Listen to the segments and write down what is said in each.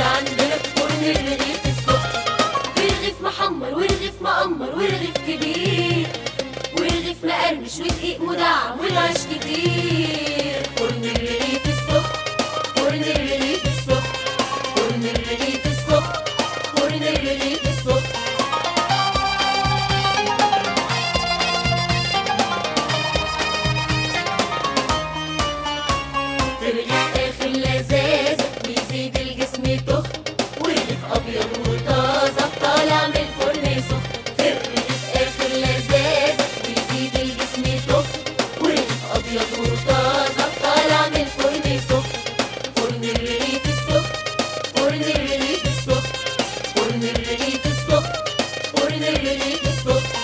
عندنا فرن الرغيف السخن في رغيف محمر ورغيف مقمر ورغيف كبير ورغيف مقرمش ودقيق مدعم والعيش كتير فرن الرغيف السخن فرن الرغيف السخن فرن الرغيف السخن فرن الرغيف السخن في رغيف اخر لذاذة بيزيد الجسم تخن ورغيف ابيض وطازة طالع من الفرن سخن في رغيف اخر لذاذة بيزيد الجسم تخن ورغيف ابيض وطازة طالع من الفرن سخن فرن الرغيف السخن فرن الرغيف السخن فرن الرغيف السخن فرن الرغيف السخن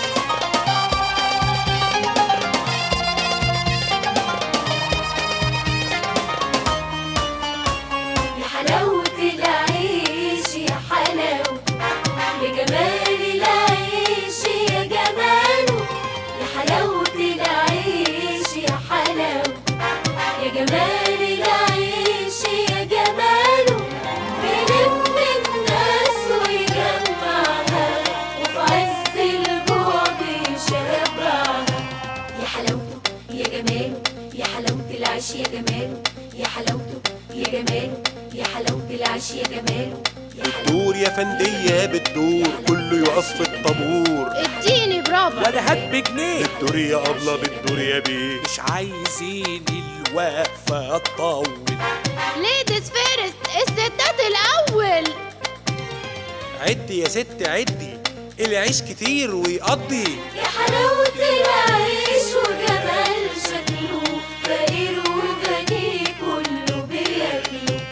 يا حلاوة العيش يا حلاوة يا جمال العيش يا جماله يا حلاوة العيش يا حلاوة يا جمال العيش يا جماله بيلم الناس ويجمعها وفي عز الجوع بيشبعها يا حلاوته يا جماله يا حلاوة العيش يا جماله يا حلاوته يا جماله يا حلاوة العيش يا جماله يا حلاوة بتدور يا فندية بتدور كله يقف في الطابور اديني برافو ولا هات بجنيه بتدور يا أبلة بتدور يا بيه مش عايزين الوقفة تطول ليديز فيرست الستات الاول عدي يا ست عدي العيش كتير ويقضي يا حلاوة العيش وجمال شكله فقير وغني كله بياكله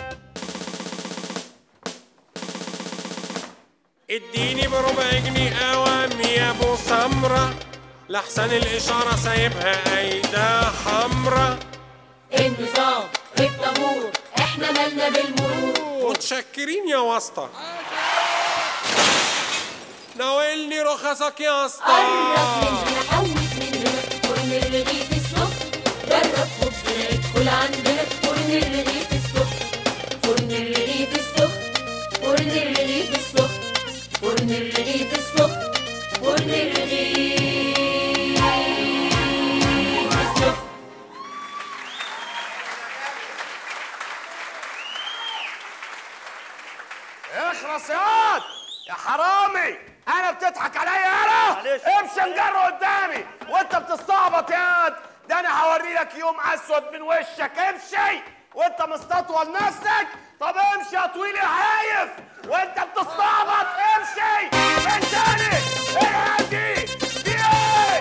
اديني بربع جنيه قوام يا ابو سمرة لحسن الإشارة سايبها أيدا حمرة النظام الطابور احنا مالنا بالمرور متشكرين يا واسطة ناولني رخصك يا اسطى قرب من هنا حوت من هنا فرن الرغيف السخن جرب خبزنا ادخل عندنا فرن الرغيف السخن فرن الرغيف السخن فرن الرغيف السخن فرن الرغيف السخن فرن الرغيف السخن اخرس ياض يا حرامي انا بتضحك عليا انا معلش. امشي انجر قدامي وانت بتستعبط ياض ده انا هوري لك يوم اسود من وشك امشي وانت مستطول نفسك طب امشي يا طويل يا هايف وانت بتستعبط امشي من تاني ايه دي دي ايه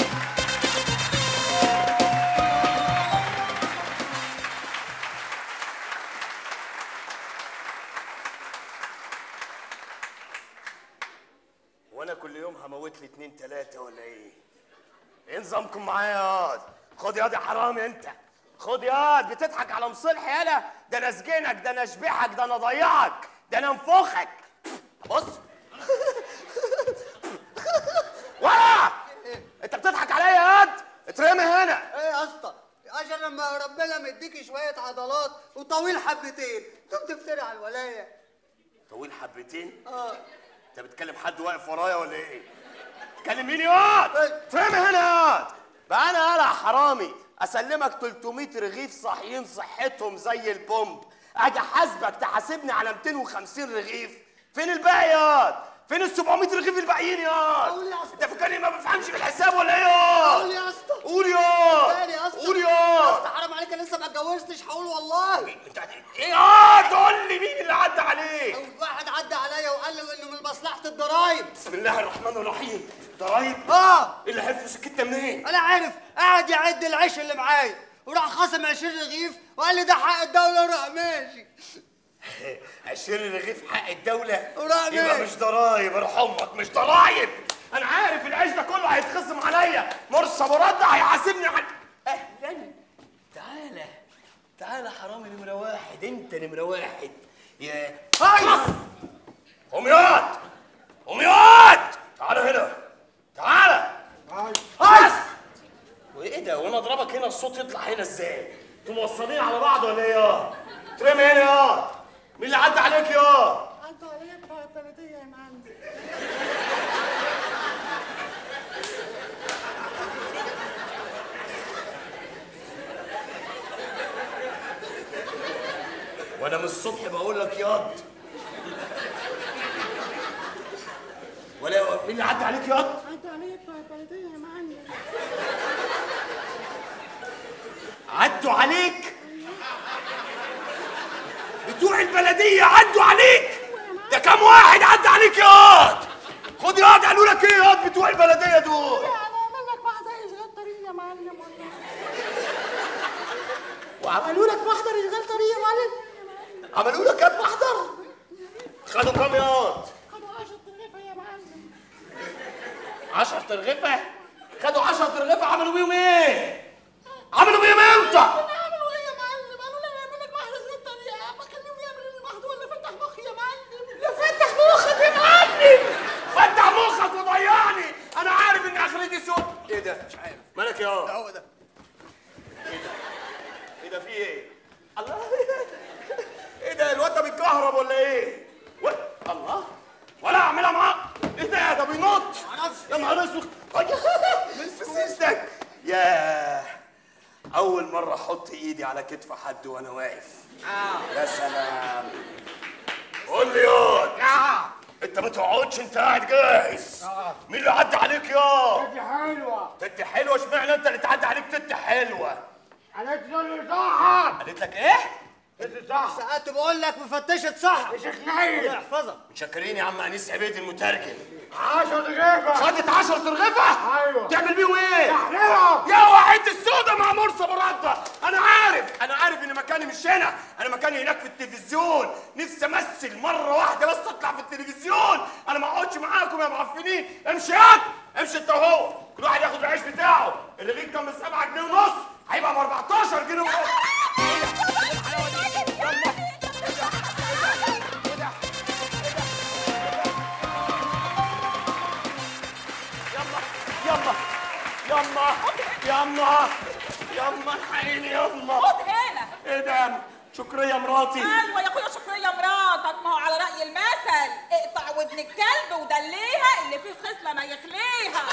وانا كل يوم هموت لي اتنين تلاتة ولا ايه؟ ايه نظامكم معايا ياض؟ خد ياض يا حرامي انت خد ياض بتضحك على مصلحي يالا ده انا اسجنك ده انا اشبحك ده انا اضيعك ده انا انفخك بص ولا انت بتضحك عليا ياض اترمي هنا ايه يا اسطى عشان لما ربنا مديكي شويه عضلات وطويل حبتين تقوم تفتري على الولايه طويل حبتين اه انت بتكلم حد واقف ورايا ولا ايه؟ تكلم مين ياض؟ اترمي هنا ياض بقى انا يالا حرامي اسلمك 300 رغيف صاحيين صحتهم زي البومب اجي احاسبك تحاسبني على 250 رغيف فين الباقي ياض؟ فين ال 700 رغيف الباقيين ياض؟ قول يا اسطى. انت فاكرني ما بفهمش في الحساب ولا ايه ياض؟ قول يا اسطى قول ياض تاني يا اسطى قول يا ياض اسطى حرام عليك انا لسه ما اتجوزتش هقول والله انت ايه ياض قول لي مين اللي عدى عليك؟ اول واحد عدى عليا وقال لي انه من مصلحه الضرايب بسم الله الرحمن الرحيم ضرايب اه ايه اللي عرفوا سكتنا منين؟ انا عارف قاعد يعد العيش اللي معايا وراح خصم 20 رغيف وقال لي ده حق الدوله وراح ماشي 20 رغيف حق الدولة وراح يبقى ماشي. مش ضرايب ارحم امك مش ضرايب انا عارف العيش ده كله هيتخصم عليا مرسى مرضع هيحاسبني على اهلا تعالى تعالى حرامي نمرة واحد انت نمرة واحد يا خلاص قوم ياض قوم ياض تعالى هنا تعالى بس وايه ده وانا اضربك هنا الصوت يطلع هنا ازاي؟ انتوا موصلين على بعض ولا ايه يا؟ ترمي هنا يا مين اللي عدى عليك يا عدوا عليا بتوع البلديه يا معلم وانا من الصبح بقول لك ياض ولا مين اللي عدى عليك ياض عدوا عليا بتوع البلديه يا معلم عدوا عليك بتوع البلدية عدوا عليك ده كم واحد عدى عليك ياض خد ياض قالوا لك ايه ياض بتوع البلدية دول انا اعمل لك واحده اشغال طريق يا معلم والله وعملوا لك محضر اشغال طريق يا معلم عملوا لك كام محضر خدوا كام ياض خدوا 10 ترغيفه يا معلم 10 ترغيفة خدوا 10 ترغيفة عملوا بيهم ايه عملوا بيهم امتى عملوا ايه يا معلم قالوا لنا نعمل لك محضر اشغال طريق بكلمهم يعملوا لي المحضر اللي فتح مخي يا معلم لا فتح مخك يا معلم فتح مخك وضيعني انا عارف ان اخرتي سود ايه ده مش عارف مالك يا هو ده ايه ده في ايه الله ايه ده الواد ده بيتكهرب ولا ايه و... الله ولا اعملها معاه ايه ده ده بينط معرفش يا نهار اسود من سيستك يا اول مره احط ايدي على كتف حد وانا واقف يا سلام قول لي ياض انت ما تقعدش انت قاعد جاهز مين اللي عدى عليك يا دي حلوه تت حلوه اشمعنى انت اللي تعدي عليك تت حلوه قالت لي صح قالت لك ايه صح ساعات بقول لك مفتشه صح يا شيخ نايل احفظها متشكرين يا عم انيس عبيد المترجم 10 دقيقه خدت 10 ترغفه ايوه تعمل بيهم ايه تحليلهم يا وحيد السودة مع مرسى مرده انا عارف انا عارف ان مكاني مش هنا انا مكاني هناك في التلفزيون نفسي امثل مره واحده بس اطلع في التلفزيون انا ما اقعدش معاكم يا معفنين امشي ياك امشي انت وهو كل واحد ياخد العيش بتاعه الرغيف كان ب 7 جنيه ونص هيبقى ب 14 جنيه ونص يلا يلا يلا يلا الحقيني يلا خد هنا ايه ده شكرية مراتي ايوه يا اخويا شكرية مراتك ما هو على رأي المثل اقطع ودن الكلب ودليها اللي فيه خصلة ما يخليها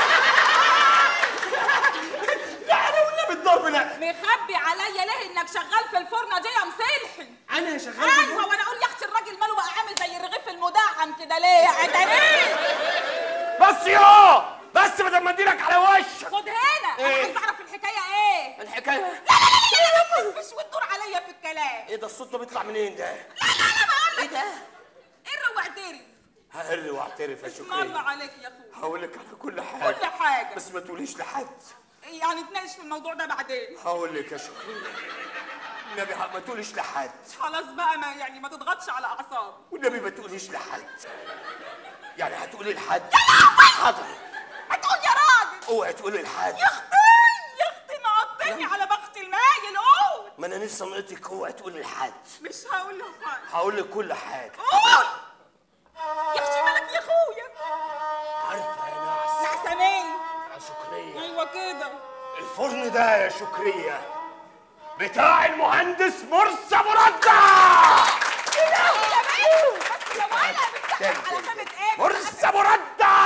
لا انا والنبي الضرب لا مخبي عليا ليه انك شغال في الفرنة دي يا مصلحي انا شغال ايوه وانا اقول يا اختي الراجل ماله بقى عامل زي الرغيف المدعم كده ليه عتريه بس يا بس بدل ما اديلك على وشك خد هنا انا إيه؟ عايز اعرف الحكايه ايه الحكايه لا لا لا لا لا مفيش وتدور عليا في الكلام ايه ده الصوت ده بيطلع منين ده؟ لا لا لا بقول لك ايه واعترف هقر واعترف يا اسم الله شكرية عليك يا اخويا هقول لك على كل حاجه كل حاجه بس ما تقوليش لحد يعني نتناقش في الموضوع ده بعدين هقول لك يا شكرية النبي حق ما تقوليش لحد خلاص بقى ما يعني ما تضغطش على اعصابي والنبي ما تقوليش لحد يعني هتقولي لحد حاضر هتقول يا راجل اوعي تقولي لحد يا اختي يا اختي نقطني على بخت المايل قول ما انا نفسي انقطك اوعي تقولي لحد مش هقول له حاجه هقول لك كل حاجه قول يا اختي مالك يا اخويا عارفه يا ناس نعسانين يا شكرية ايوه كده الفرن ده يا شكرية بتاع المهندس مرسى مرده يا بنت بس يا ولا بتسقف على خامة ايه مرسى مرده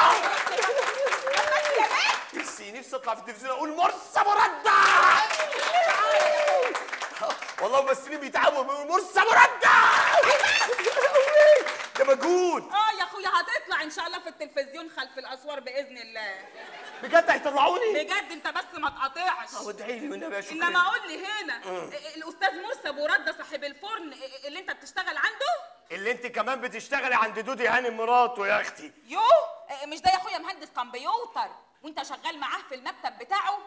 بس يا بنت نفسي نفسي اطلع في التلفزيون اقول مرسى مرده والله الممثلين بيتعبوا بيقولوا مرسى مرده ده مجهود اه يا اخويا هتطلع ان شاء الله في التلفزيون خلف الاسوار باذن الله بجد هيطلعوني بجد انت بس ما تقاطعش وادعي لي والنبي يا شكرية انما قول لي هنا الاستاذ موسى ابو رده صاحب الفرن اللي انت بتشتغل عنده اللي انت كمان بتشتغلي عند دودي هاني مراته يا اختي يو مش ده يا اخويا مهندس كمبيوتر وانت شغال معاه في المكتب بتاعه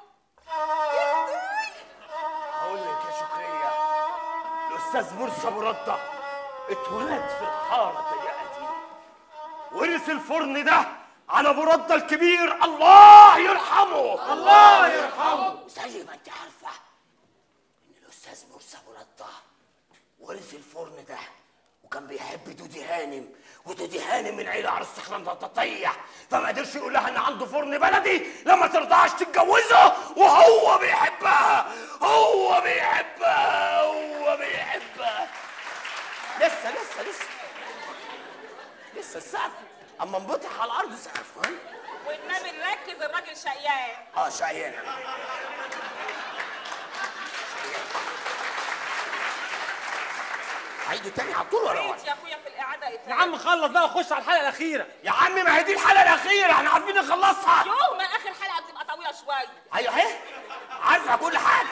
هقول لك يا شكرية الأستاذ مرسى مرده اتولد في الحارة ضيقتي ورث الفرن ده على أبو رده الكبير الله يرحمه الله يرحمه زي ما أنت عارفة إن الأستاذ مرسى مرده ورث الفرن ده وكان بيحب دودي هانم ودودي هانم من عيلة على الصخرة تطيح فما قدرش يقول لها ان عنده فرن بلدي لما ترضاش تتجوزه وهو بيحبها هو بيحبها هو بيحبها لسه لسه لسه لسه السقف اما انبطح على الارض سقف ها والنبي نركز الراجل شقيان اه شقيان عيدوا تاني على طول ولا عيد واحد يا اخويا في الاعاده يا عم خلص بقى وخش على الحلقه الاخيره يا عم ما هي دي الحلقه الاخيره احنا عارفين نخلصها يوم ما اخر حلقه بتبقى طويله شويه ايوه اهي عارفه كل حاجه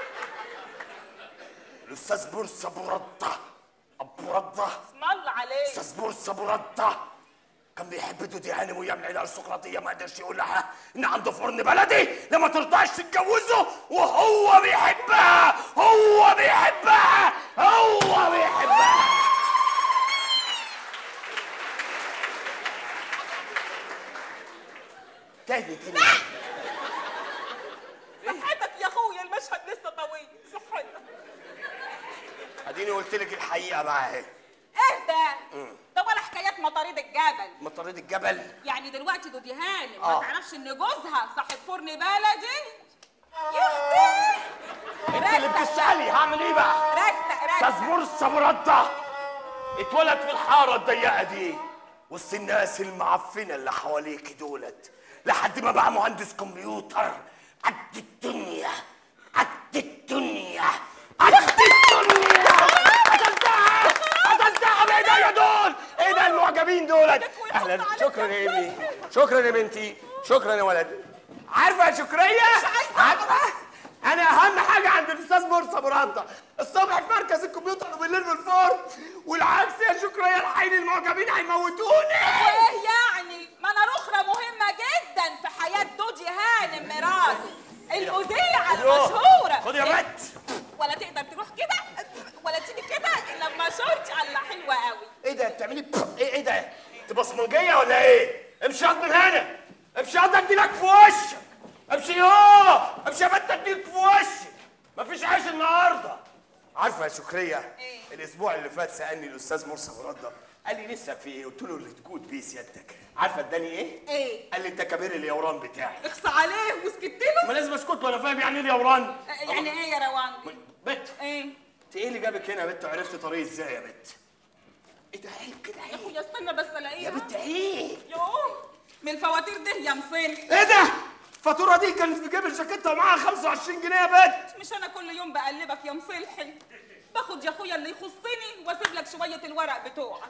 الاستاذ بورصه ابو رده ابو رده اسم الله عليك استاذ بورصه ابو رده كان بيحب دودي هانم ويعمل عيله ارستقراطيه ما قدرش يقول لها ان عنده فرن بلدي لما ترضاش تتجوزه وهو بيحبها هو بيحبها هو بيحبها تاني تاني صحتك يا اخويا المشهد لسه طويل صحتك اديني قلت لك الحقيقه بقى اهي اهدى ده ولا حكايات مطاريد الجبل مطاريد الجبل يعني دلوقتي دودي هانم آه. ما تعرفش ان جوزها صاحب فرن بلدي يا اختي انت اللي بتسالي هعمل ايه بقى رستق استاذ رستق مرسى ابو رده اتولد في الحاره الضيقه دي وسط الناس المعفنه اللي حواليك دولت لحد ما بقى مهندس كمبيوتر قد الدنيا قد الدنيا قد الدنيا قتلتها قتلتها بايديا دول ايه ده المعجبين دولت اهلا شكرا يا ابني شكرا يا بنتي شكرا يا ولد عارفه يا شكريه عارفه انا اهم حاجه عند الاستاذ مرسى ابو رده الصبح في مركز الكمبيوتر وبالليل في الفرن والعكس يا شكريه الحين المعجبين هيموتوني وايه يعني ما انا رخرة مهمة جدا في حياة دودي هانم مراتي المذيعة المشهورة خد يا إيه؟ بت ولا تقدر تروح كده ولا تيجي كده الا لما شورتي الله حلوة قوي ايه ده بتعملي بف- ايه ايه ده انت بصمجيه ولا ايه امشي ياض من هنا امشي ياض اديلك في وشك امشي يا امشي يا بنت اديك في وشك مفيش عيش النهارده عارفه يا شكريه إيه؟ الاسبوع اللي فات سالني الاستاذ مرسى مرده قال لي لسه في ايه قلت له اللي تكون بيه سيادتك عارفه اداني ايه ايه قال لي انت كبير اليوران بتاعي اخص عليه وسكت له ما لازم اسكت وانا فاهم يعني ايه اليوران يعني ايه يا روان بت ايه انت ايه اللي جابك هنا يا بت وعرفت طريق ازاي يا بت ايه ده عيب كده يا عيب اخويا استنى بس يا الاقيها بت عيب يوه من الفواتير ده يا مصيل ايه ده الفاتوره دي كانت في جيب الجاكيته ومعاها 25 جنيه يا بت مش انا كل يوم بقلبك يا مصلحي باخد يا اخويا اللي يخصني واسيب لك شويه الورق بتوعك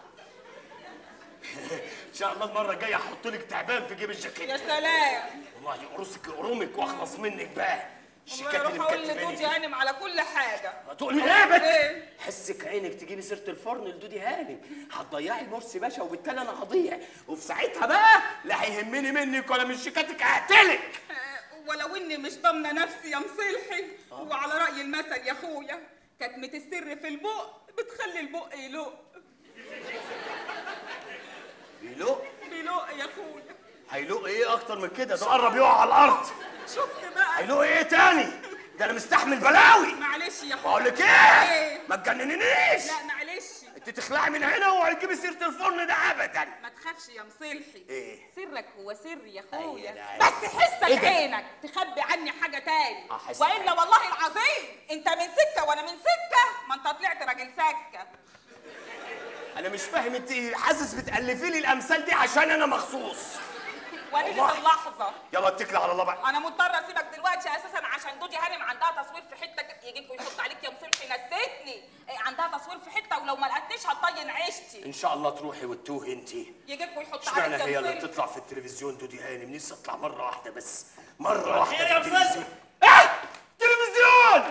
ان شاء الله المره الجايه احط لك تعبان في جيب يا الجاكيته سلام والله يقرصك يقرمك واخلص منك بقى والله الشيكات اللي اروح اقول مكتباني لدودي دي. هانم على كل حاجه هتقولي ايه يا بت إيه؟ حسك عينك تجيبي سيره الفرن لدودي هانم هتضيعي مرسي باشا وبالتالي انا هضيع وفي ساعتها بقى لا هيهمني منك ولا من شيكاتك هقتلك آه، ولو اني مش ضامنه نفسي يا مصلحي وعلى راي المثل يا اخويا كتمة السر في البق بتخلي البق يلق بيلق بيلق يا اخويا هيلق ايه اكتر من كده ده قرب يقع على الارض شفت بقى هيلق ايه تاني ده انا مستحمل بلاوي معلش يا بقول اخويا لك ايه إيه؟ ما تجننينيش لا معلش انت تخلعي من هنا وهتجيبي سيره الفرن ده ابدا ما تخافش يا مصلحي إيه؟ سرك هو سري يا أيوة، اخويا لا، بس حسك إيه ده؟ عينك تخبي عني حاجه تاني أحس والا والله العظيم انت من سكه وانا من سكه ما انت طلعت راجل سكه انا مش فاهم انت حاسس بتالفي لي الامثال دي عشان انا مخصوص وليله والله. اللحظه يلا اتكلي على الله بقى انا مضطره اسيبك دلوقتي اساسا عشان دودي هانم عندها تصوير في حته يجيكوا يحط عليك يا مصلحي نسيتني إيه، عندها تصوير في حته ولو ما لقتنيش هتطين عيشتي ان شاء الله تروحي وتتوهي انت يجيكوا يحط اشمعنى عليك هي يا اللي مصلحي بتطلع في التلفزيون دودي هانم نفسي اطلع مره واحده بس مره واحده خير في يا التلفزيون ايه تلفزيون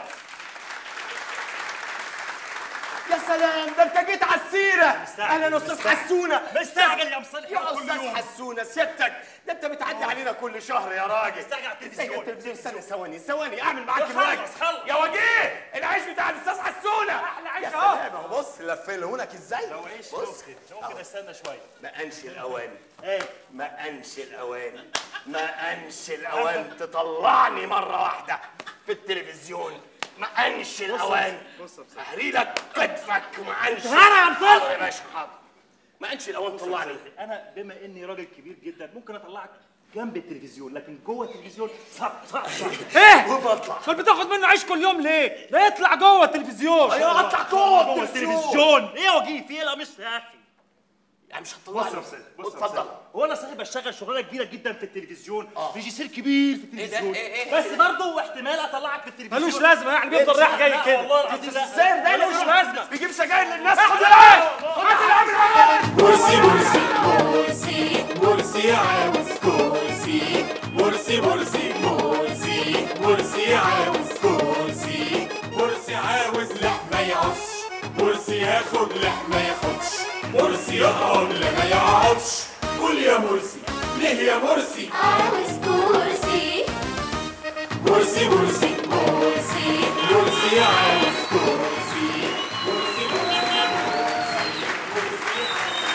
يا سلام ده انت جيت على السيره مستعجل، اهلا استاذ مستعجل. حسونه مستعجل يا مصلحي يا كل استاذ يوم. حسونه سيادتك ده انت بتعدي علينا كل شهر يا راجل مستعجل على التلفزيون. مستعجل على التلفزيون استنى ثواني ثواني اعمل معاك خلص، الواجب خلص. يا وجيه العيش بتاع الاستاذ حسونه أحلى عيش يا أهو. سلام اهو بص لفلهولك ازاي لو عيش بص ممكن ممكن استنى شويه ما انش الاوان ايه ما انش الاوان ما انش الاوان تطلعني مره واحده في التلفزيون ما انش الاوان اهري لك كتفك ما انش هلا يا مصلحي. حاضر يا باشا حاضر ما انش الاوان تطلعني انا بما اني راجل كبير جدا ممكن اطلعك جنب التلفزيون لكن جوه التلفزيون صعب صعب صعب ايه وبطلع امال بتاخد منه عيش كل يوم ليه ده يطلع جوه التلفزيون ايوه اطلع جوه جوه التلفزيون التلفزيون ايه وجيه في ايه لا مش يا اخي يعني مش هتطلعني بص يا أستاذ، بص يا اتفضل أستاذ. هو انا صحيح بشتغل شغلانه كبيره جدا في التلفزيون ريجيسير كبير في ده؟ التلفزيون إيه- إيه- بس برضه احتمال اطلعك في التلفزيون ملوش لازمة يعني بيفضل رايح جاي كده. والله العظيم لا. السير ده ملوش لازمه بيجيب سجاير للناس خد العين خد العين مرسي مرسي مرسي مرسي عاوز كرسي مرسي مرسي مرسي مرسي عاوز كرسي مرسي عاوز لحمة يعص مرسي ياخد لحمة ياخدش مرسي يقعد لما يقعدش قول يا مرسي ليه يا مرسي عاوز كرسي مرسي مرسي مرسي مرسي عاوز كرسي مرسي مرسي مرسي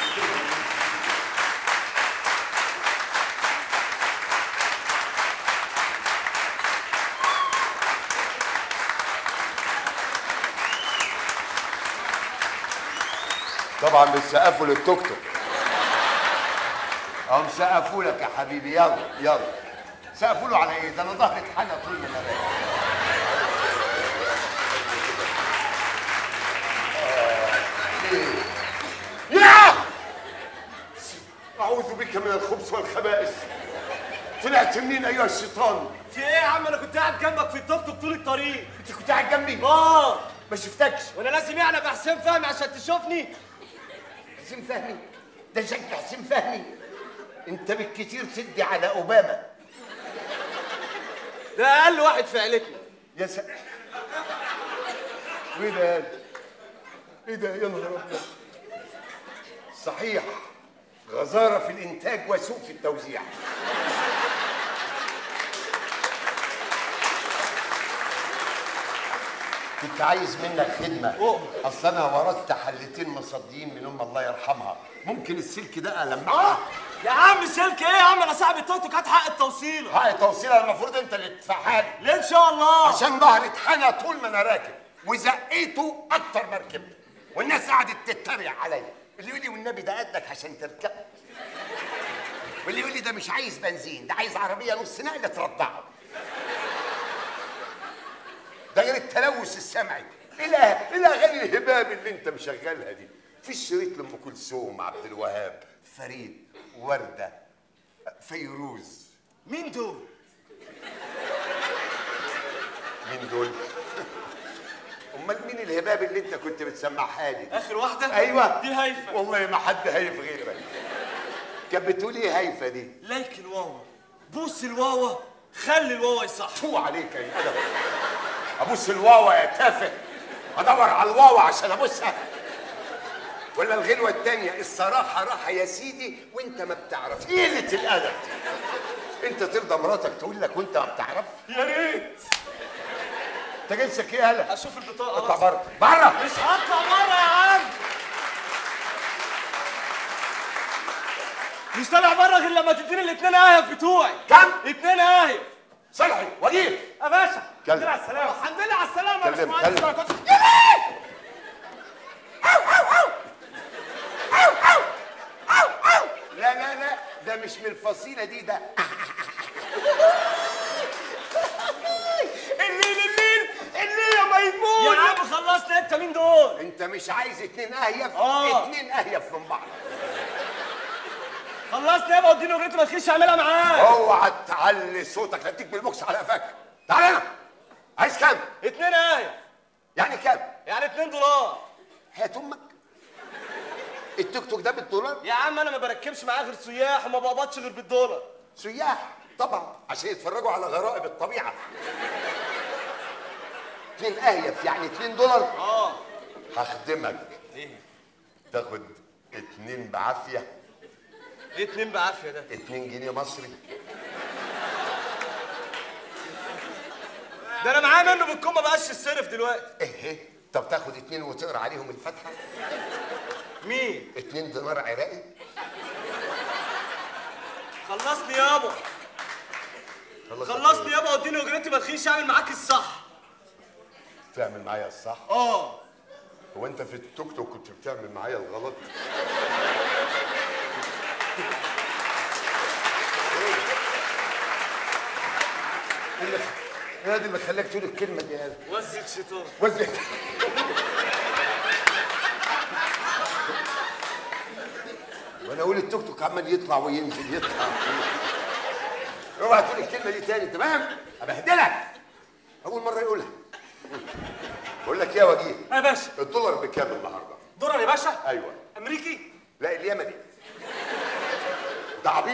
طبعا بتسقفوا للتوك توك هم سقفوا لك يا حبيبي يلا يلا سقفوا له على ايه ده انا ظهري اتحنى طول ما انا راجع يا اعوذ بك من الخبث والخبائث طلعت منين ايها الشيطان في ايه يا عم انا كنت قاعد جنبك في التوك توك طول الطريق انت كنت قاعد جنبي اه ما شفتكش وانا لازم يعني ابقى حسين فهمي عشان تشوفني حسين فهمي ده شكل حسين فهمي انت بالكتير تدي على اوباما ده اقل واحد في عيلتنا يا س... وايه ده يا ايه ده يا نهار ابيض صحيح غزارة في الإنتاج وسوء في التوزيع كنت عايز منك خدمة أصل أنا وردت حلتين مصديين من أم الله يرحمها ممكن السلك ده ألمعها يا عم سلك ايه يا عم انا صاحب التوك توك هات حق التوصيل حق توصيلها المفروض أنت اللي تدفعها لي ليه ان شاء الله عشان ظهري اتحنى طول ما أنا راكب وزقيته أكتر ما ركبت والناس قعدت تتريق عليا اللي يقول لي والنبي ده قدك عشان تركب واللي يقول لي ده مش عايز بنزين ده عايز عربية نص نقل ترضعه ده غير التلوث السمعي ايه الأ- إيه الاغاني الهباب اللي انت مشغلها دي في الشريط لام كلثوم عبد الوهاب فريد ورده فيروز مين دول مين دول امال مين الهباب اللي انت كنت بتسمعها لي اخر واحده ايوه دي هايفه والله ما حد هايف غيرك كانت بتقول ايه هايفه دي لايك الواوا بوس الواوا خلي الواوا يصح فو عليك يا ادب ابوس الواوا يا تافه ادور على الواوا عشان ابوسها ولا الغلوه التانية الصراحه راحه يا سيدي وانت ما بتعرف قله الادب دي انت ترضى مراتك تقول لك وانت ما بتعرف يا ريت انت جنسك ايه يالا اشوف البطاقه اطلع بس. بره بره مش هطلع بره يا عم مش طالع بره غير لما تديني الاثنين اهيف بتوعي كم اثنين اهيف صلحي وجيه يا باشا كلم. الحمد لله على السلامه الحمد لله على السلامه يا كلم، باشمهندس كلم. أنا كنت- لا لا لا ده مش من الفصيله دي ده الليل الليل الليل يا ميمون يا عم خلصنا انت مين دول انت مش عايز اتنين اهيف آه. اتنين اهيف من بعض خلصنا يابا اديني اغنيتي ما تخش اعملها معاك اوعى تعلي صوتك هديك بالبوكس على قفاك تعال هنا عايز كام اتنين اهيف يعني كام يعني اتنين دولار هات امك التوك توك ده بالدولار يا عم انا ما بركبش معاه غير سياح وما بقبضش غير بالدولار سياح طبعا عشان يتفرجوا على غرائب الطبيعه اتنين اهيف يعني اتنين دولار اه هخدمك تاخد اتنين بعافيه ليه اتنين بعافيه ده اتنين جنيه مصري ده انا معايا منه بالكم ما بقاش الصرف دلوقتي ايه طب تاخد اتنين وتقرا عليهم الفاتحه مين اتنين دينار عراقي خلصني يابا خلصني يابا واديني اجرتي ما تخيش اعمل معاك الصح تعمل معايا الصح اه هو انت في التوك توك كنت بتعمل معايا الغلط اللي يا دي اللي خلاك تقول الكلمه دي يا وزة شيطان وزن وانا اقول التوك توك عمال يطلع وينزل يطلع اوعى تقول الكلمه دي تاني تمام ابهدلك اول مره يقولها بقول لك إيه يا وجيه يا باشا الدولار بكام النهارده دولار يا باشا ايوه امريكي لا اليمني ده عبيط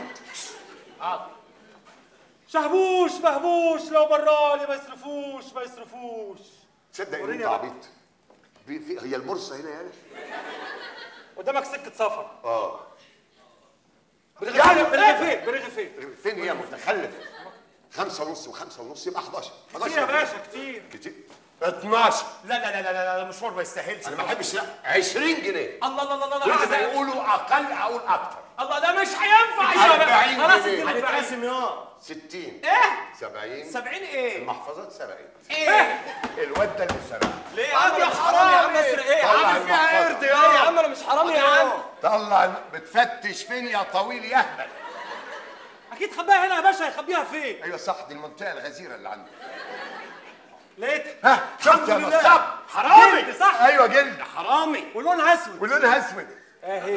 شهبوش مهبوش لو برالي ما يصرفوش ما يصرفوش تصدق ان وريني انت يا بقى. عبيط في في هي البورصه هنا يعني قدامك سكة سفر اه يعني بنرغي فين بنرغي فين فين هي متخلف خمسة ونص وخمسة ونص يبقى 11 كتير يا باشا كتير كتير 12 لا لا لا لا لا المشوار ما يستاهلش انا ما بحبش لا 20 جنيه الله الله الله الله كل ما الله يقولوا اقل اقول اكتر الله ده مش هينفع أيوة بقى. خلاص خلاص اديني اديني بقى. بقى. يا 60 ايه 70 70 ايه المحفظات سرقت ايه الواد ده اللي سرق ليه يا عم يا حرام يا عم اسرق ايه طلع عامل فيها المحفظة. قرد يا عم انا مش حرامي يا عم طلع ال- بتفتش فين يا طويل يا اهبل اكيد خباها هنا يا باشا هيخبيها فين ايوه صح دي المنطقه الغزيره اللي عندك لقيت ها شفت يا لله. نصاب حرامي جلد صح ايوه جلد حرامي ولونها اسود ولونها اسود اهي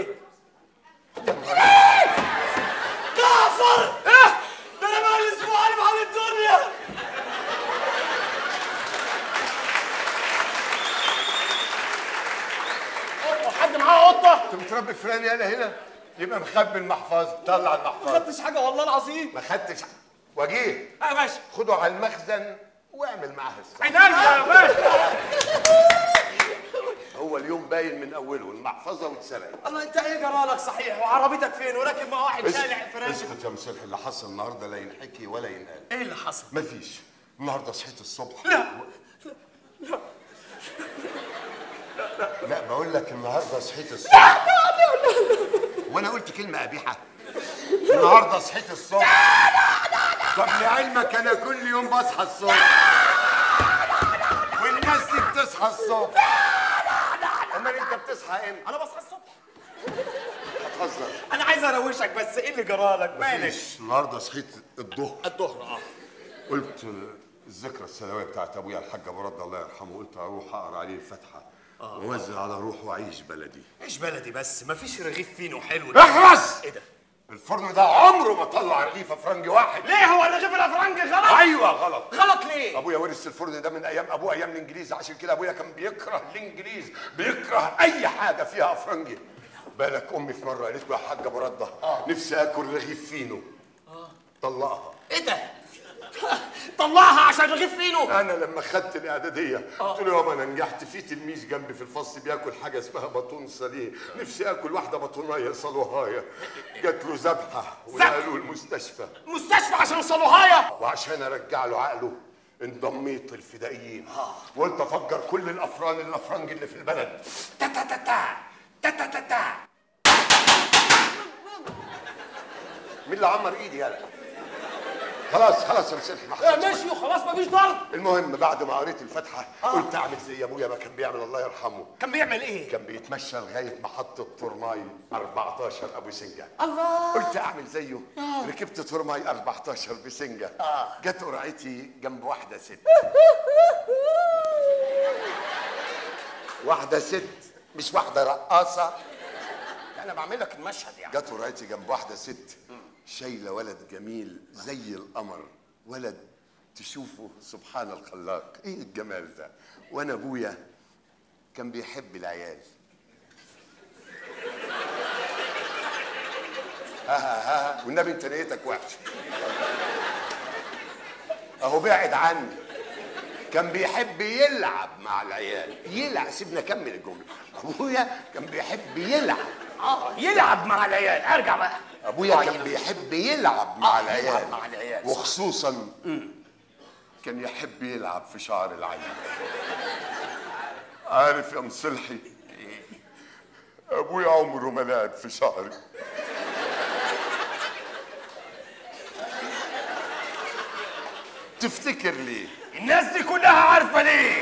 جعفر ايه ده انا بقى اسبوع قلب على الدنيا حد معاه قطه انت متربي فلان يالا هنا يبقى مخبي المحفظه طلع ما المحفظه خدتش حاجه والله العظيم ما خدتش وجيه اه يا باشا خده على المخزن واعمل معاها الصح عينيا يا باشا هو اليوم باين من اوله المحفظه واتسرقت الله انت ايه جرالك صحيح وعربيتك فين وراكب مع واحد شالع فراش اسكت يا مسلح اللي حصل النهارده لا ينحكي ولا ينقال ايه اللي حصل مفيش النهارده صحيت الصبح لا لا بقول لك النهارده صحيت الصبح وانا قلت كلمه قبيحه النهارده صحيت الصبح طب لعلمك انا كل يوم بصحى الصبح والناس دي بتصحى الصبح امال انت بتصحى امتى انا بصحى الصبح هتهزر انا عايز اروشك بس ايه اللي جرالك مالك مفيش النهارده صحيت الظهر الظهر اه قلت الذكرى السنويه بتاعت ابويا الحاج ابو رد الله يرحمه قلت اروح اقرا عليه الفاتحه واوزع على روح واعيش بلدي ايش بلدي بس مفيش رغيف فينو حلو اخرس ايه ده الفرن ده عمره ما طلع رغيفه فرنجي واحد ليه هو الرغيف الافرنجي غلط ايوه غلط غلط ليه ابويا ورث الفرن ده من ايام ابوه ايام الانجليز عشان كده ابويا كان بيكره الانجليز بيكره اي حاجه فيها افرنجي بالك امي في مره قالت له يا حاج ابو رده نفسي اكل رغيف فينو طلقها ايه ده طلعها عشان رغيف فينو انا لما خدت الاعداديه قلت له يابا انا نجحت في تلميذ جنبي في الفصل بياكل حاجه اسمها بطون صليه نفسي اكل واحده بطونيه صلوهايه جات له ذبحه ونقلوه المستشفى مستشفى عشان صلوهايه وعشان ارجع له عقله انضميت للفدائيين وقلت افجر كل الافران الافرنج اللي في البلد تا تا تا تا تا تا تا تا مين اللي عمر ايدي يالا خلاص خلاص يا مسلح ما يا حصلش مشي وخلاص مفيش ضرب المهم بعد ما قريت الفاتحه قلت اعمل زي ابويا ما كان بيعمل الله يرحمه كان بيعمل ايه كان بيتمشى لغايه محطه تورماي 14 ابو سنجه الله قلت اعمل زيه ركبت تورماي 14 بسنجه جت قرعتي جنب واحده ست واحده ست مش واحده رقاصه انا بعمل لك المشهد يعني جت قرعتي جنب واحده ست شايله ولد جميل زي القمر ولد تشوفه سبحان الخلاق ايه الجمال ده وانا ابويا كان بيحب العيال ها ها ها والنبي انت نيتك وحش اهو بعد عني كان بيحب يلعب مع العيال يلعب سيبنا اكمل الجمله ابويا كان بيحب يلعب اه يلعب مع العيال ارجع بقى ابويا كان بيحب يلعب مع آه، العيال يلعب مع العيال. وخصوصا كان يحب يلعب في شعر العيال عارف يا مصلحي ابويا عمره ما لعب في شعري تفتكر ليه الناس دي كلها عارفه ليه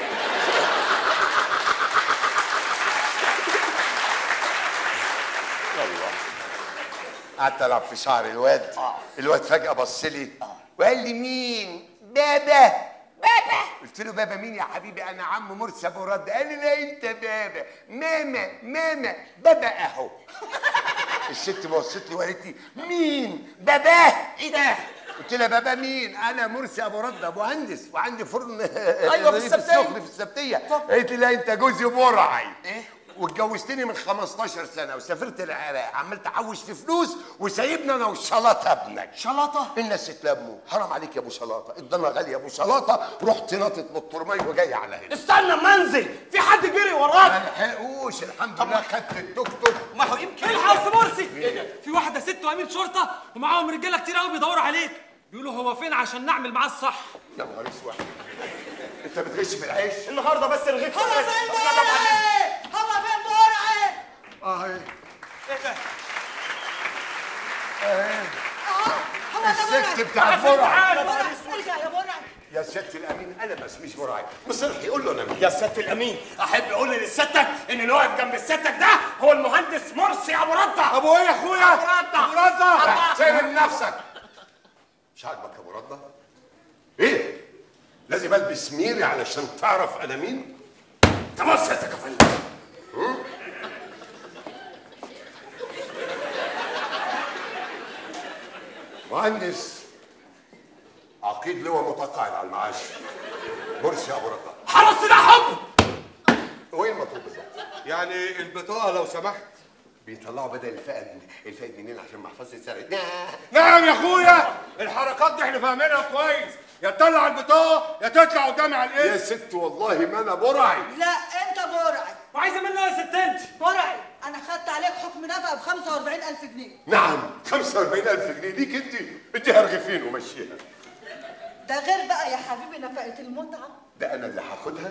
يلا قعدت العب في شعر الواد الواد فجاه بص لي وقال لي مين بابا بابا قلت له بابا مين يا حبيبي انا عم مرسي ابو رد قال لي لا انت بابا ماما ماما بابا اهو الست بصت لي وقالت لي مين باباه ايه ده قلت لها بابا مين انا مرسي ابو رد ابو مهندس وعندي فرن أيوة، في رغيف السبتية. السخن في السبتيه قالت لي لا انت جوزي برعي ايه واتجوزتني من 15 سنه وسافرت العراق عمال تحوش في فلوس وسايبنا انا وشلاطه ابنك شلاطه الناس اتلموا حرام عليك يا ابو شلاطه الضنا غاليه يا ابو شلاطه رحت ناطط بالطرمي وجاي على هنا استنى منزل في حد جري وراك ما لحقوش الحمد لله خدت التوك توك ما هو يمكن الحق مرسي في واحده ست وامين شرطه ومعاهم رجاله كتير قوي بيدوروا عليك بيقولوا هو فين عشان نعمل معاه الصح يا نهار اسود انت بتغش في العيش النهارده بس الغيب هو فين برعي هو فين برعي اه ايه ايه ده هو ده الست برعي بتاع الفرع يا برعي ارجع يا برعي يا ست الامين انا ما اسميش براعي مصلحي قول له انا مين يا سيادة الأمين أحب أقول لستك إن اللي واقف جنب ستك ده هو المهندس مرسي أبو ردة ابو ايه يا اخويا أبو ردة ابو رده احترم نفسك مش عاجبك يا ابو رده ايه لازم البس ميري علشان تعرف انا مين تبص يا فندم هم؟ مهندس عقيد لواء متقاعد على المعاش مرسي ابو رده حرس ده حب وين المطلوب بالظبط؟ يعني البطاقة لو سمحت بيطلعوا بدل الفائد الفائد منين عشان محفظه اتسرقت نعم يا اخويا الحركات دي احنا فاهمينها كويس يا تطلع البطاقة يا تطلع قدامي على يا الاسم ست والله ما انا برعي لا انت برعي وعايزه منه يا ست انت برعي انا خدت عليك حكم نفقه ب 45000 جنيه نعم 45000 جنيه ليك انت اديها رغيفين ومشيها ده غير بقى يا حبيبي نفقه المتعه ده انا اللي هاخدها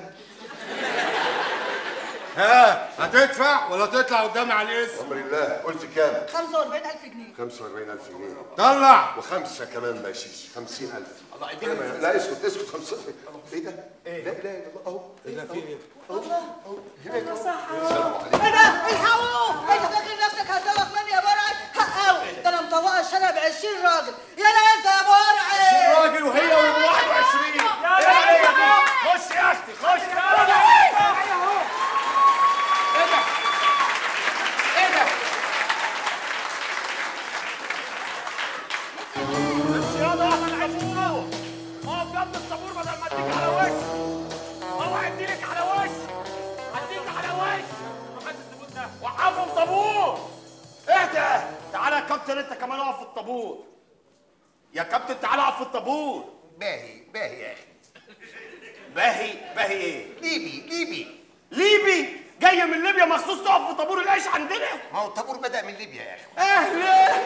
ها هتدفع ولا تطلع قدامي على الاسم امر الله قلت كام 45000 جنيه 45000 جنيه طلع وخمسه كمان باشيش 50000 الله لا, يدينا ما- لا اسكت اسكت خمسة ايه ده؟ ايه لا اله الا الله اهو ايه ده في ايه؟ السلام عليكم ايه ده الحقوه انت فاكر نفسك هتدوخ مني يا برعي حقاوي ده انا مطوقه الشارع ب 20 راجل يلا انت يا برعي راجل وهي ويبقوا 21 ايه عليا دي خش يا اختي خش ايه ده ايه ده امشي يلا يا احمد عاشور اقف جنب الطابور بدل ما اديك على وش اوعى اديلك على وش اديك على وش محدش الزبون ده وقفوا الطابور اهدى تعالى يا كابتن انت كمان اقف في الطابور يا كابتن تعالى اقف في الطابور باهي باهي يا اخي باهي باهي ايه ليبي ليبي ليبي جاي من ليبيا مخصوص تقف في طابور العيش عندنا ما هو الطابور بدأ من ليبيا يا اخي اهلا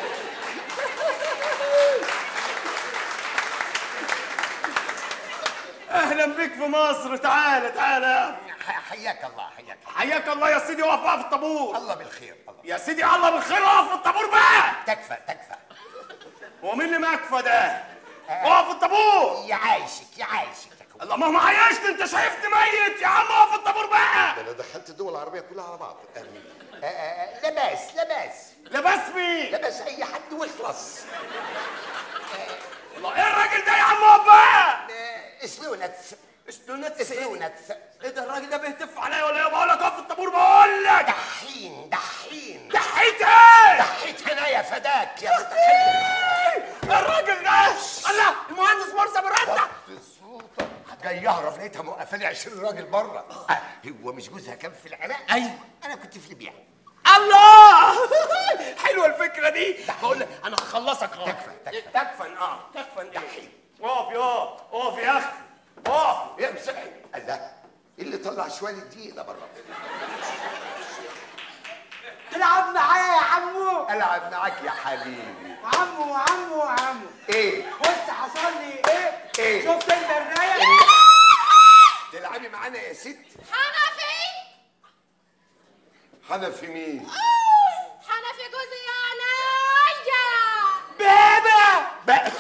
اهلا بك في مصر تعالى تعالى ح- حياك الله حياك حياك الله يا سيدي اقف بقى في الطابور الله بالخير الله يا سيدي الله بالخير اقف في الطابور بقى تكفى تكفى هو مين اللي مكفى ده اقف في الطابور يعايشك يعايشك يا اخويا الله ما هو معيشت انت شايفني ميت يا عم اقف في الطابور بقى ده انا دخلت الدول العربيه كلها على بعض آمين. آه، آه، لا باس لا باس لبس مين لا باس اي حد واخلص الله ايه الراجل ده يا عم اقف بقى آه، سلونتس استنت سلونتس ايه ده الراجل ده بيهتف عليا ولا ايه بقول لك اقف في الطابور بقول لك دحين دحين دحيت ايه دحيت هنا يا فداك يا متخلف الراجل ده الله المهندس مرسى بالرده وطي صوتك جاي يهرب لقيتها موقفه لي 20 راجل بره آه، هو مش جوزها كان في العراق ايوه انا كنت في ليبيا الله حلوه الفكره دي بقول لك انا هخلصك اه تكفى، تكفى. تكفى اه تكفى ايه اقف يا اقف يا اخي اقف يا مسحي الله إيه اللي طلع شويه الدقيق ده بره تلعب معايا يا عمو العب معاك يا حبيبي عمو عمو عمو ايه بص حصل لي ايه ايه شفت المرايه تلعبي معانا يا ست حنفي حنفي مين حنفي جوزي يا عينيا بابا بقى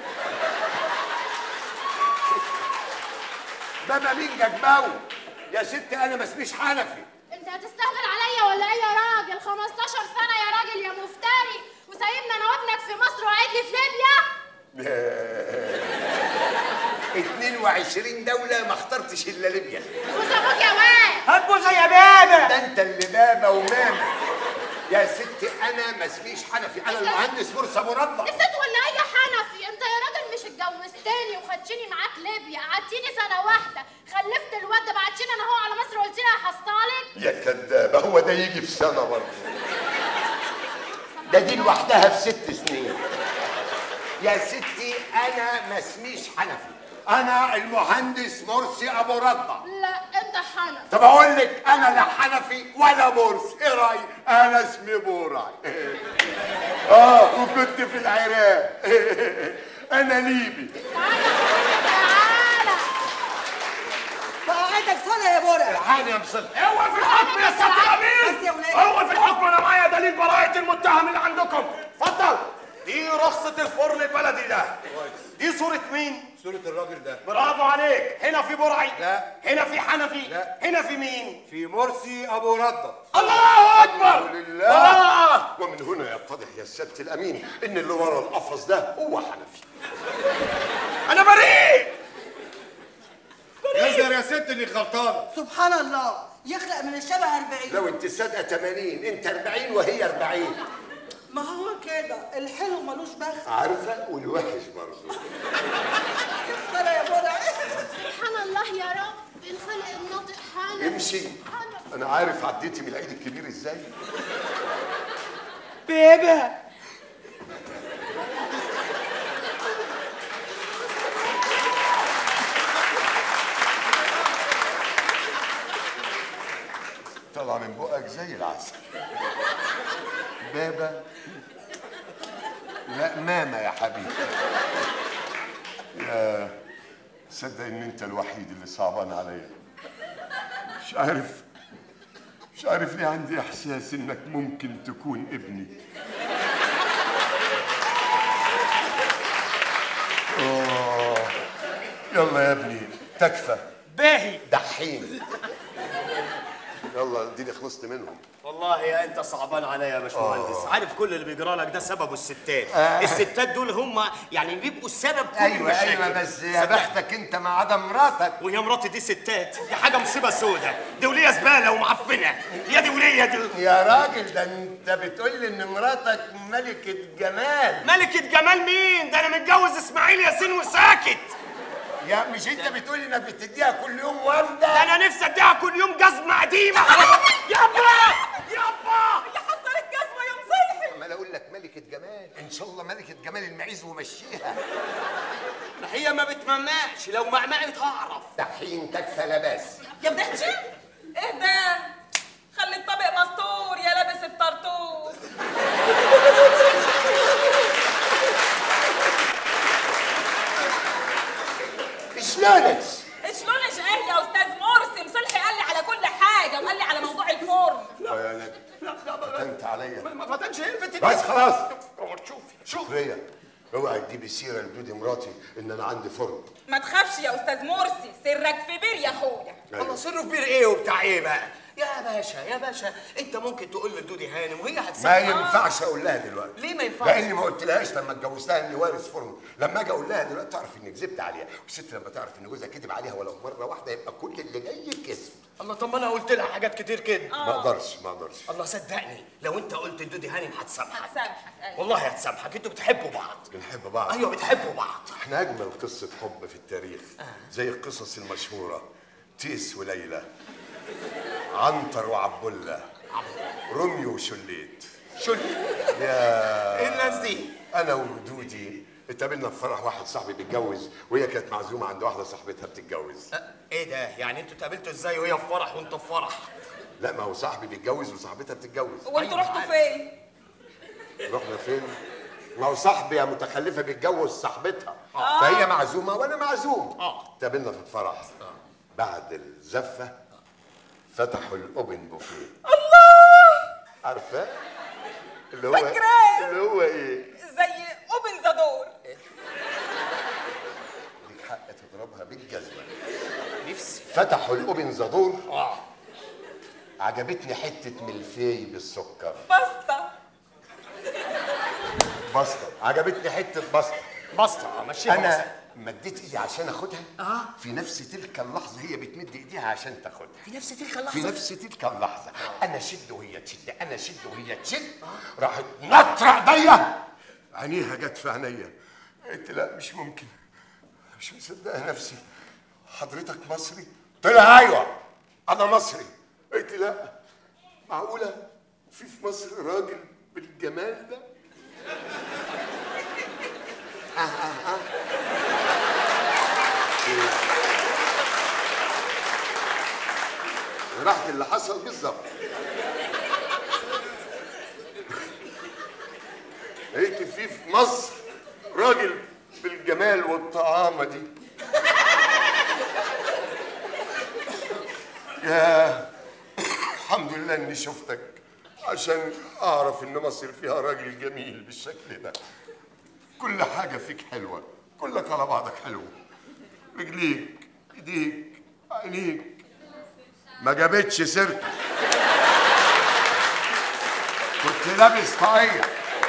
بابا مين ججباو يا ست انا ما اسميش حنفي انت هتستهبل عليا ولا ايه يا راجل 15 سنه يا راجل يا مفتري وسايبنا انا وابنك في مصر وقاعد لي في ليبيا 22 دوله ما اخترتش الا ليبيا بوس ابوك يا واد هات بوسه يا بابا ده انت اللي بابا وماما يا ستي انا ما اسميش حنفي انا المهندس مرسي ابو رضا نسيت ولا اي حنفي انت يا راجل مش اتجوزتني وخدتني معاك ليبيا قعدتيني سنه واحده خلفت الواد ده بعتشيني انا هو على مصر وقلت لي هحصلك يا كدابه هو ده يجي في سنه برضه ده دي لوحدها في ست سنين يا ستي انا ما اسميش حنفي انا المهندس مرسي ابو رضا لا انت حنفي طب اقول لك انا لا حنفي ولا مرسي ايه رايك انا اسمي بوراي اه وكنت في العراق انا ليبي تعالى بقعدك صلاة يا بورا الحقني يا مصلح اوعى في الحكم يا ست بس يا الامين ولاد. اوعى في الحكم انا معايا دليل براءة المتهم اللي عندكم اتفضل دي رخصة الفرن البلدي ده دي صورة مين؟ صورة الراجل ده برافو عليك هنا في برعي لا. هنا في حنفي لا. هنا في مين؟ في مرسي ابو رضا الله اكبر الحمد لله آه. ومن هنا يتضح يا سيادة الأمين إن اللي ورا القفص ده هو حنفي انا بريء يظهر يا ست انك غلطانه سبحان الله يخلق من الشبه 40 لو أنت صادقة 80 أنت 40 وهي 40 ما هو كده الحلو ملوش بخت عارفة والوحش برضه صلاة يا بورا سبحان الله يا رب الخلق الناطق حنفي امشي حنفي أنا عارف عديتي من العيد الكبير إزاي بيبي طلع من بقك زي العسل بابا لا ماما يا حبيبي يا صدق ان انت الوحيد اللي صعبان عليا مش عارف مش عارف ليه عندي احساس انك ممكن تكون ابني آه. يلا يا ابني تكفى باهي دحين يلا اديني خلصت منهم والله يا انت صعبان عليا يا باشمهندس عارف كل اللي بيجرى لك ده سببه الستات آه. الستات دول هم يعني بيبقوا السبب كل ايوه المشاكل. ايوه بس يا صدق. بختك انت ما عدا مراتك وهي مراتي دي ستات دي حاجه مصيبه سودة دي وليه زباله ومعفنه يا دي وليه دي يا راجل ده انت بتقول لي ان مراتك ملكة جمال ملكة جمال مين؟ ده انا متجوز اسماعيل ياسين وساكت يا مش انت بتقول انك بتديها كل يوم ده وردة انا نفسي اديها كل يوم جزمه قديمه يابا يابا يا حصل الجزمه يا مصلحي عمال اقول لك ملكة جمال ان شاء الله ملكة جمال المعيز ومشيها ما هي ما بتمنعش لو معمعت هعرف دحين تكفى لباس يا بنتي ايه ده خلي الطبق مستور يا لابس الطرطور شلونك شلونش ايه يا استاذ مرسي مصلحي قال لي على كل حاجه وقال لي على موضوع الفرن يعني فتنت عليا ما فتنش ايه البنت دي؟ بس خلاص شوفي شوفي ريا اوعى تجيبي سيره لدودي مراتي ان انا عندي فرن ما تخافش يا استاذ مرسي سرك في بير يا اخويا الله سره في بير ايه وبتاع ايه بقى يا باشا يا باشا انت ممكن تقول لدودي هانم وهي ما هتسمع ينفعش اقول لها دلوقتي ليه ما ينفعش؟ لاني ما قلتلهاش لما اتجوزتها اني وارث فرن لما اجي اقول لها دلوقتي تعرف انك كذبت عليها والست لما تعرف ان جوزها كذب عليها ولو مره واحده يبقى كل اللي جاي كذب الله طب ما انا قلت لها حاجات كتير كده ما اقدرش ما اقدرش الله صدقني لو انت قلت لدودي هانم هتسامحك هسامحك ايوه والله هتسامحك انتوا بتحبوا بعض بنحب بعض ايوه بتحبوا بعض احنا اجمل قصه حب في التاريخ زي القصص المشهوره تيس وليلى عنتر وعبله روميو وشليت شل يا ايه الناس دي انا ودودي اتقابلنا في فرح واحد صاحبي بيتجوز وهي كانت معزومه عند واحده صاحبتها بتتجوز أه، ايه ده يعني انتوا اتقابلتوا ازاي وهي في فرح وانت في فرح لا ما هو صاحبي بيتجوز وصاحبتها بتتجوز هو انتوا رحتوا فين رحنا فين؟ ما هو صاحبي يا متخلفه بيتجوز صاحبتها فهي معزومه وانا معزوم آه. اتقابلنا في الفرح بعد الزفه فتحوا الاوبن بوفيه الله عارفه؟ اللي هو فاكراه. اللي هو ايه؟ زي اوبن ذا دور ليك حق تضربها بالجزمه نفسي فتحوا الاوبن زادور اه عجبتني حته ملفي بالسكر باستا بسطه عجبتني حته بسطه بسطة مشيها انا مديت ايدي عشان اخدها اه في نفس تلك اللحظه هي بتمد ايديها عشان تاخدها في نفس تلك اللحظة في نفس تلك اللحظه انا شد وهي تشد انا شد وهي تشد راحت نطره ايديا عينيها جت في عينيا قلت لا مش ممكن مش مصدقه نفسي حضرتك مصري قلت لها ايوه انا مصري قلت لا معقوله في في مصر راجل بالجمال ده آه آه آه. راحت اللي حصل بالظبط لقيت في في مصر راجل بالجمال والطعامه دي يا الحمد لله اني شفتك عشان اعرف ان مصر فيها راجل جميل بالشكل ده كل حاجه فيك حلوه كلك على بعضك حلو رجليك ايديك عينيك ما جابتش سيرتك كنت لابس طاقية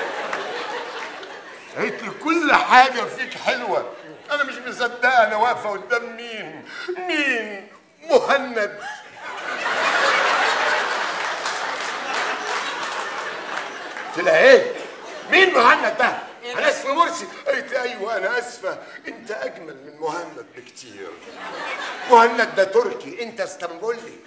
قالت لي كل حاجة فيك حلوة أنا مش مصدقة أنا واقفة قدام مين؟ مين؟ مهند قلت لها إيه؟ مين مهند ده؟ أنا اسمي مرسي قالت لي أيوه أنا آسفة أنت أجمل من مهند بكتير مهند ده تركي أنت اسطنبولي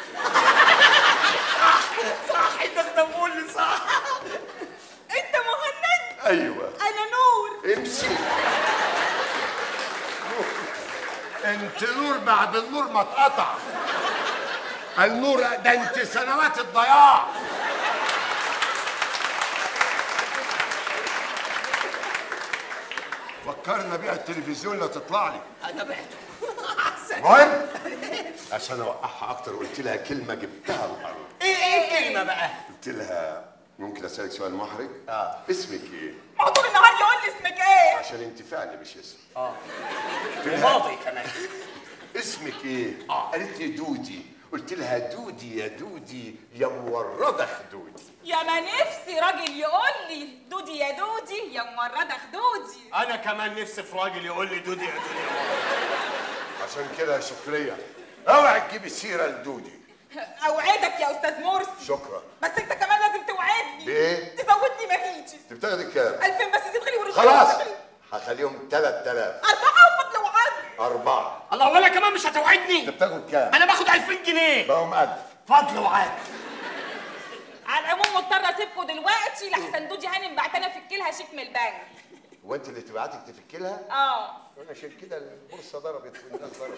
صح انت اسطنبولي صح انت مهند أيوه انا نور امشي انت نور بعد النور ما اتقطع النور ده انت سنوات الضياع فكرنا بيها التلفزيون لا تطلع لي انا بعته المهم عشان اوقعها اكتر قلت لها كلمه جبتها الارض ايه ايه الكلمة بقى؟ قلت لها ممكن اسالك سؤال محرج؟ اه اسمك ايه؟ ما طول النهار يقول لي اسمك ايه عشان انت فعلي مش اسم اه قلت لها وماضي كمان اسمك ايه؟ قالت لي دودي قلت لها دودي يا دودي يا مورده خدودي يا ما نفسي راجل يقول لي دودي يا دودي يا ممرضة خدودي انا كمان نفسي في راجل يقول لي دودي يا دودي عشان كده يا شكريه اوعي تجيبي سيره لدودي اوعدك يا استاذ مرسي شكرا بس انت كمان لازم توعدني بايه؟ تزودني مهيتي انت بتاخدي كام؟ 2000 بس زيد خلي ورد خلاص هخليهم 3000 أربعة وفضل وعد أربعة الله وانا كمان مش هتوعدني أنت بتاخد كام؟ انا باخد 2000 جنيه بقوم 1000 فضل وعاد على العموم مضطرة اسيبكم دلوقتي لحسن دودي هانم بعتنا افك لها شيك من البنك وأنت اللي تبعتك تفك لها؟ اه عشان كده البورصة ضربت والناس ضربت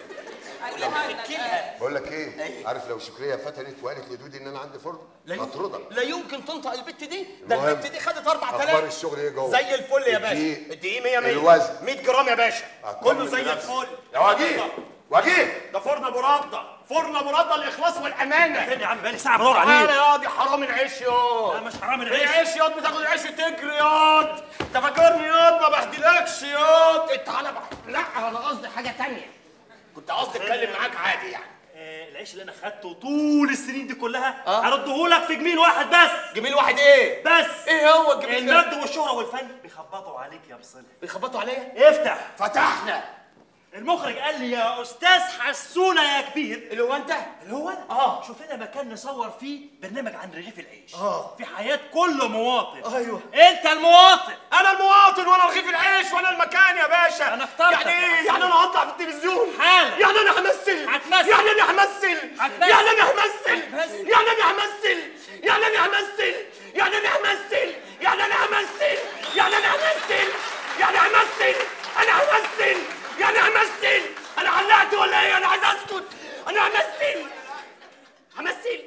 المهند بقول لك إيه؟ عارف لو شكرية فتنت وقالت لدودي إن أنا عندي فرن هطردها لا يمكن تنطق البت دي ده المهم، البت دي خدت 4000 أخبار الشغل إيه جوه؟ زي الفل يا باشا الدقيق، الدقيق 100 100 الوزن. 100 جرام يا باشا أطمن كله زي بنفسي. الفل يا وجيه وجيه ده فرن ابو رده فرن ابو رده الاخلاص والامانه فين يا عم بقالي ساعه بدور تعالى عليه ياض يا حرام العيش ياض لا مش حرام ايه العيش عيش ياض بتاخد العيش وتجري ياض انت فاكرني ياض ما بهدلكش ياض انت على بح... لا انا قصدي حاجه تانية كنت قصدي اتكلم معاك عادي يعني آه، العيش اللي انا خدته طول السنين دي كلها هرده لك في جميل واحد بس جميل واحد ايه بس ايه هو الجميل ده المجد والشهرة والفن بيخبطوا عليك يا بصلة بيخبطوا عليا افتح فتحنا المخرج قال لي يا استاذ حسونه يا كبير اللي هو انت اللي هو انا اه شوف لنا مكان نصور فيه برنامج عن رغيف العيش اه في حياه كل مواطن ايوه انت المواطن انا المواطن وانا رغيف العيش وانا المكان يا باشا أنا اخترتك يعني يا ايه حسين. يعني انا هطلع في التلفزيون حالا. يعني انا همثل هتمثل. يعني انا همثل هتمثل. يعني انا همثل هتمثل. يعني انا همثل يعني انا همثل يعني انا همثل يعني انا همثل يعني انا همثل يعني همثل انا همثل يعني همثل انا علقت ولا ايه انا عايز اسكت انا همثل همثل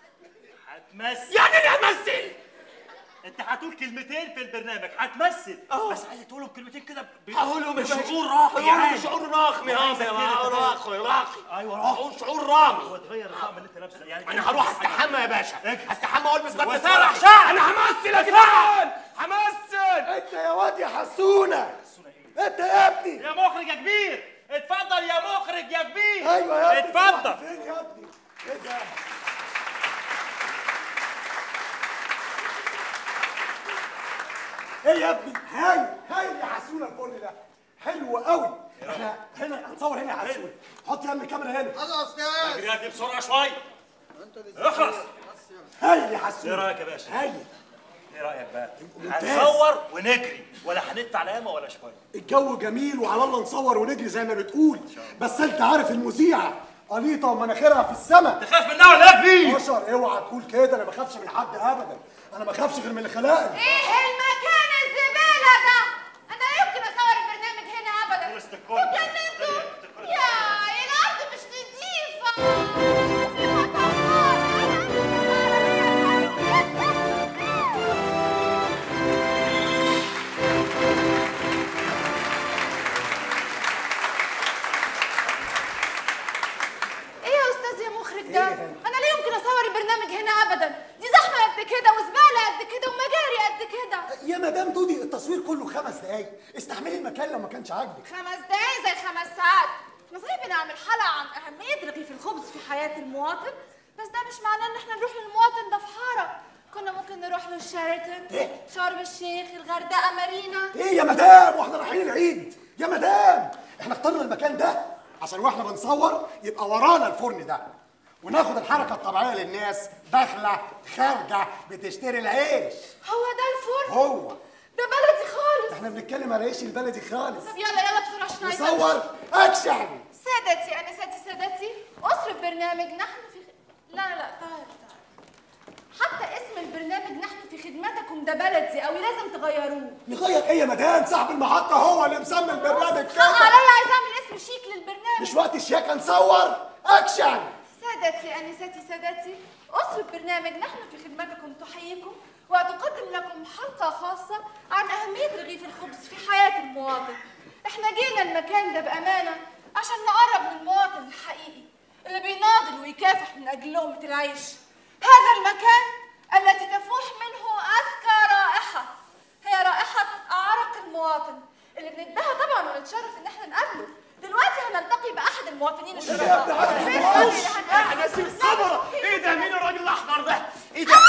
هتمثل يعني انا همثل انت هتقول كلمتين في البرنامج هتمثل بس عايز تقولهم كلمتين كده ب- هقولهم يا باشا. بشعور راقي هقولهم عادي. بشعور راقي عايزك هذا كده يا تبقى- راقي راقي ايوه راقي شعور شعور رامي وتغير الطقم اللي انت لابسه يعني انا هروح استحمى يا باشا استحمى والبس بدله وسارح فرح. شعر. انا همثل يا جدعان همثل انت يا واد يا حسونه انت يا ابني يا مخرج يا كبير اتفضل يا مخرج يا كبير ايوه يا ابني اتفضل فين يا ابني ايه ده ايه يا ابني هاي هاي يا حسونه الفل ده حلو قوي احنا هنا هنصور هنا يا عسول حط يا ابني الكاميرا هنا خلاص يا اجري دي بسرعه شويه اخلص هايل يا حسون ايه رايك يا باشا؟ هايل ايه رايك بقى؟ ممتاز. هنصور ونجري ولا هنت على ياما ولا شويه الجو جميل وعلى الله نصور ونجري زي ما بتقول بس انت عارف المذيعه قليطه ومناخيرها في السماء تخاف منها ولا لا كبير؟ بشر اوعى تقول كده انا ما بخافش من حد ابدا انا ما بخافش غير من اللي خلقني ايه المكان الزبالة ده؟ انا لا يمكن اصور البرنامج هنا ابدا وسط الكل اتجننتوا؟ يا الارض مش نظيفة ايه يا استاذ يا مخرج ده؟ انا لا يمكن اصور البرنامج هنا ابدا، دي زحمه قد كده وزباله قد كده ومجاري قد كده. يا مدام دودي التصوير كله خمس دقايق استحملي المكان لو ما كانش عاجبك خمس دقايق زي خمس ساعات. احنا صحيح بنعمل حلقه عن اهميه رغيف الخبز في حياه المواطن، بس ده مش معناه ان احنا نروح للمواطن ده في حاره. كنا ممكن نروح له شيراتون، شرم الشيخ، الغردقه، مارينا. ايه يا مدام واحنا رايحين العيد يا مدام احنا اخترنا المكان ده عشان واحنا بنصور يبقى ورانا الفرن ده وناخد الحركه الطبيعيه للناس داخله خارجه بتشتري العيش هو ده الفرن؟ هو ده بلدي خالص. احنا بنتكلم على العيش البلدي خالص طب يلا يلا بسرعه عشان عايزة نصور اكشن سادتي انساتي سادتي اسر برنامج نحن في لا لا لا طاهر طاهر حتى اسم البرنامج نحن في خدمتكم ده بلدي قوي لازم تغيروه نغير ايه يا مدام صاحب المحطه هو اللي مسمي البرنامج حق كده عليا عايز اعمل اسم شيك للبرنامج مش وقت الشياكه نصور اكشن سادتي انساتي سادتي اسر برنامج نحن في خدمتكم تحييكم وتقدم لكم حلقه خاصه عن اهميه رغيف الخبز في حياه المواطن احنا جينا المكان ده بامانه عشان نقرب من المواطن الحقيقي اللي بيناضل ويكافح من اجل لقمه العيش هذا المكان التي تفوح منه اذكى رائحه هي رائحه اعرق المواطن اللي بنتباهى طبعا ونتشرف ان احنا نقابله دلوقتي هنلتقي باحد المواطنين الشرفاء فين الراجل اللي هنقابله؟ انا سيب صبرة ايه ده مين الراجل الاحمر ده ايه ده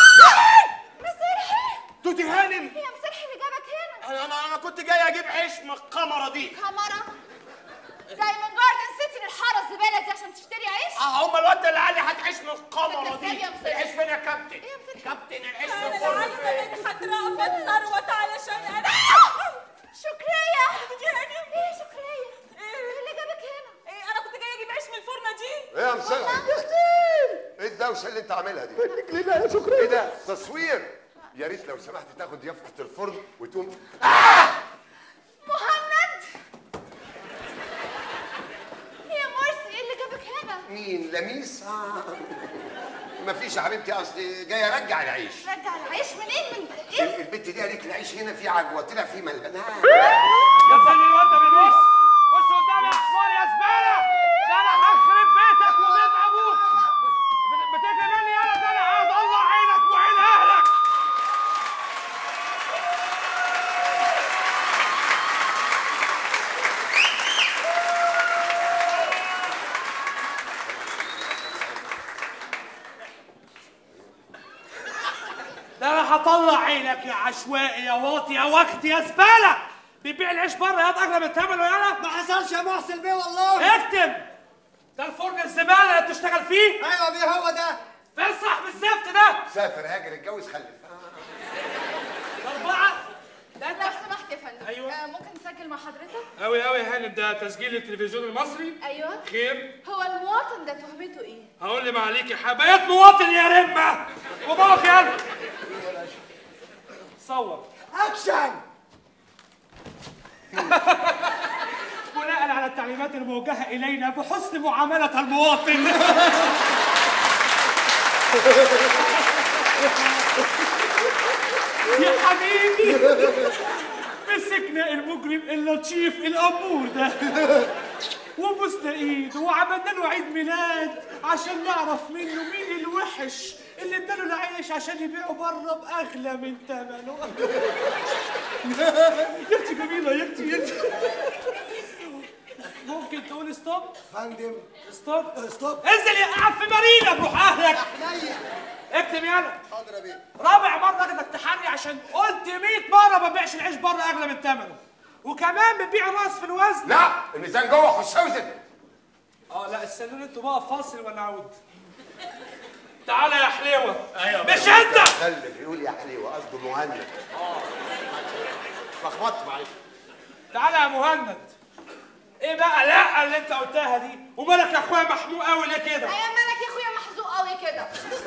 مسرحي توتي هانم هي مسرحي اللي جابك هنا انا انا انا كنت جاي اجيب عيش من القمره دي كاميرا زي من جاردن سيتي للحاره الزباله دي عشان تشتري عيش اه هم الواد اللي قال لي هتعيش من القمره كذاب دي يا مسرحي. العيش فين يا كابتن كابتن العيش من انا الفرن عايزه فين مدحت رأفت ثروت علشان انا شكرية ايه شكرية ايه اللي جابك هنا ايه انا كنت جايه اجيب عيش من الفرنه دي ايه يا مسلم ايه الدوشه اللي انت عاملها دي ليه يا شكري ايه ده تصوير يا ريت لو سمحت تاخد يافطه الفرن وتقوم مهند يا مرسي ايه اللي جابك هنا مين لميس مفيش يا حبيبتي اصلي جاي ارجع العيش رجع العيش منين من ال- ايه البت دي قالت العيش هنا فيه عجوه طلع فيه ملبن يا ابني وانت بالنص خش قدامي يا حمار يا زباله ده انا هخرب بيتك وبيت ابوك بت- بتجري مني يالا ده انا هطلع عينك وعين اهلك ده انا هطلع عينك يا عشوائي يا واطي يا وقت يا زباله بيبيع العيش بره يا اغلى من ثمنه يالا ما حصلش يا محسن بيه والله اكتب ده الفرن الزباله اللي بتشتغل فيه ايوه بيه هو ده فين صاحب الزفت ده سافر هاجر اتجوز خلف اربعه لو سمحت يا فندم أيوة. آه ممكن نسجل مع حضرتك قوي قوي يا هانم ده تسجيل التلفزيون المصري ايوه خير هو المواطن ده تهمته ايه هقول لي ما عليك يا حبايب مواطن يا رمه وبقف يلا صور اكشن بناء على التعليمات الموجهه الينا بحسن معامله المواطن يا حبيبي مسكنا المجرم اللطيف الامور ده وبوسنا ايده وعملنا له عيد ميلاد عشان نعرف منه مين الوحش اللي اداله العيش عشان يبيعه بره باغلى من ثمنه يا اختي جميله يا اختي يا اختي ممكن تقول ستوب فندم ستوب ستوب انزل يا قاعد في مارينا بروح اهلك اكتب يلا حاضر يا بيه رابع مرة اخدك تحري عشان قلت 100 مرة ما ببيعش العيش بره اغلى من ثمنه وكمان بتبيع راس في الوزن لا الميزان جوه خش اوزن اه لا استنوني انتوا بقى فاصل ولا عود تعالى يا حليوه ايوه مش انت خلف يقول يا حليوه قصده مهند لخبطت معلش تعالى يا مهند ايه بقى لا اللي انت قلتها دي ومالك يا اخويا محموق قوي ليه كده ايام مالك يا اخويا محزوق قوي كده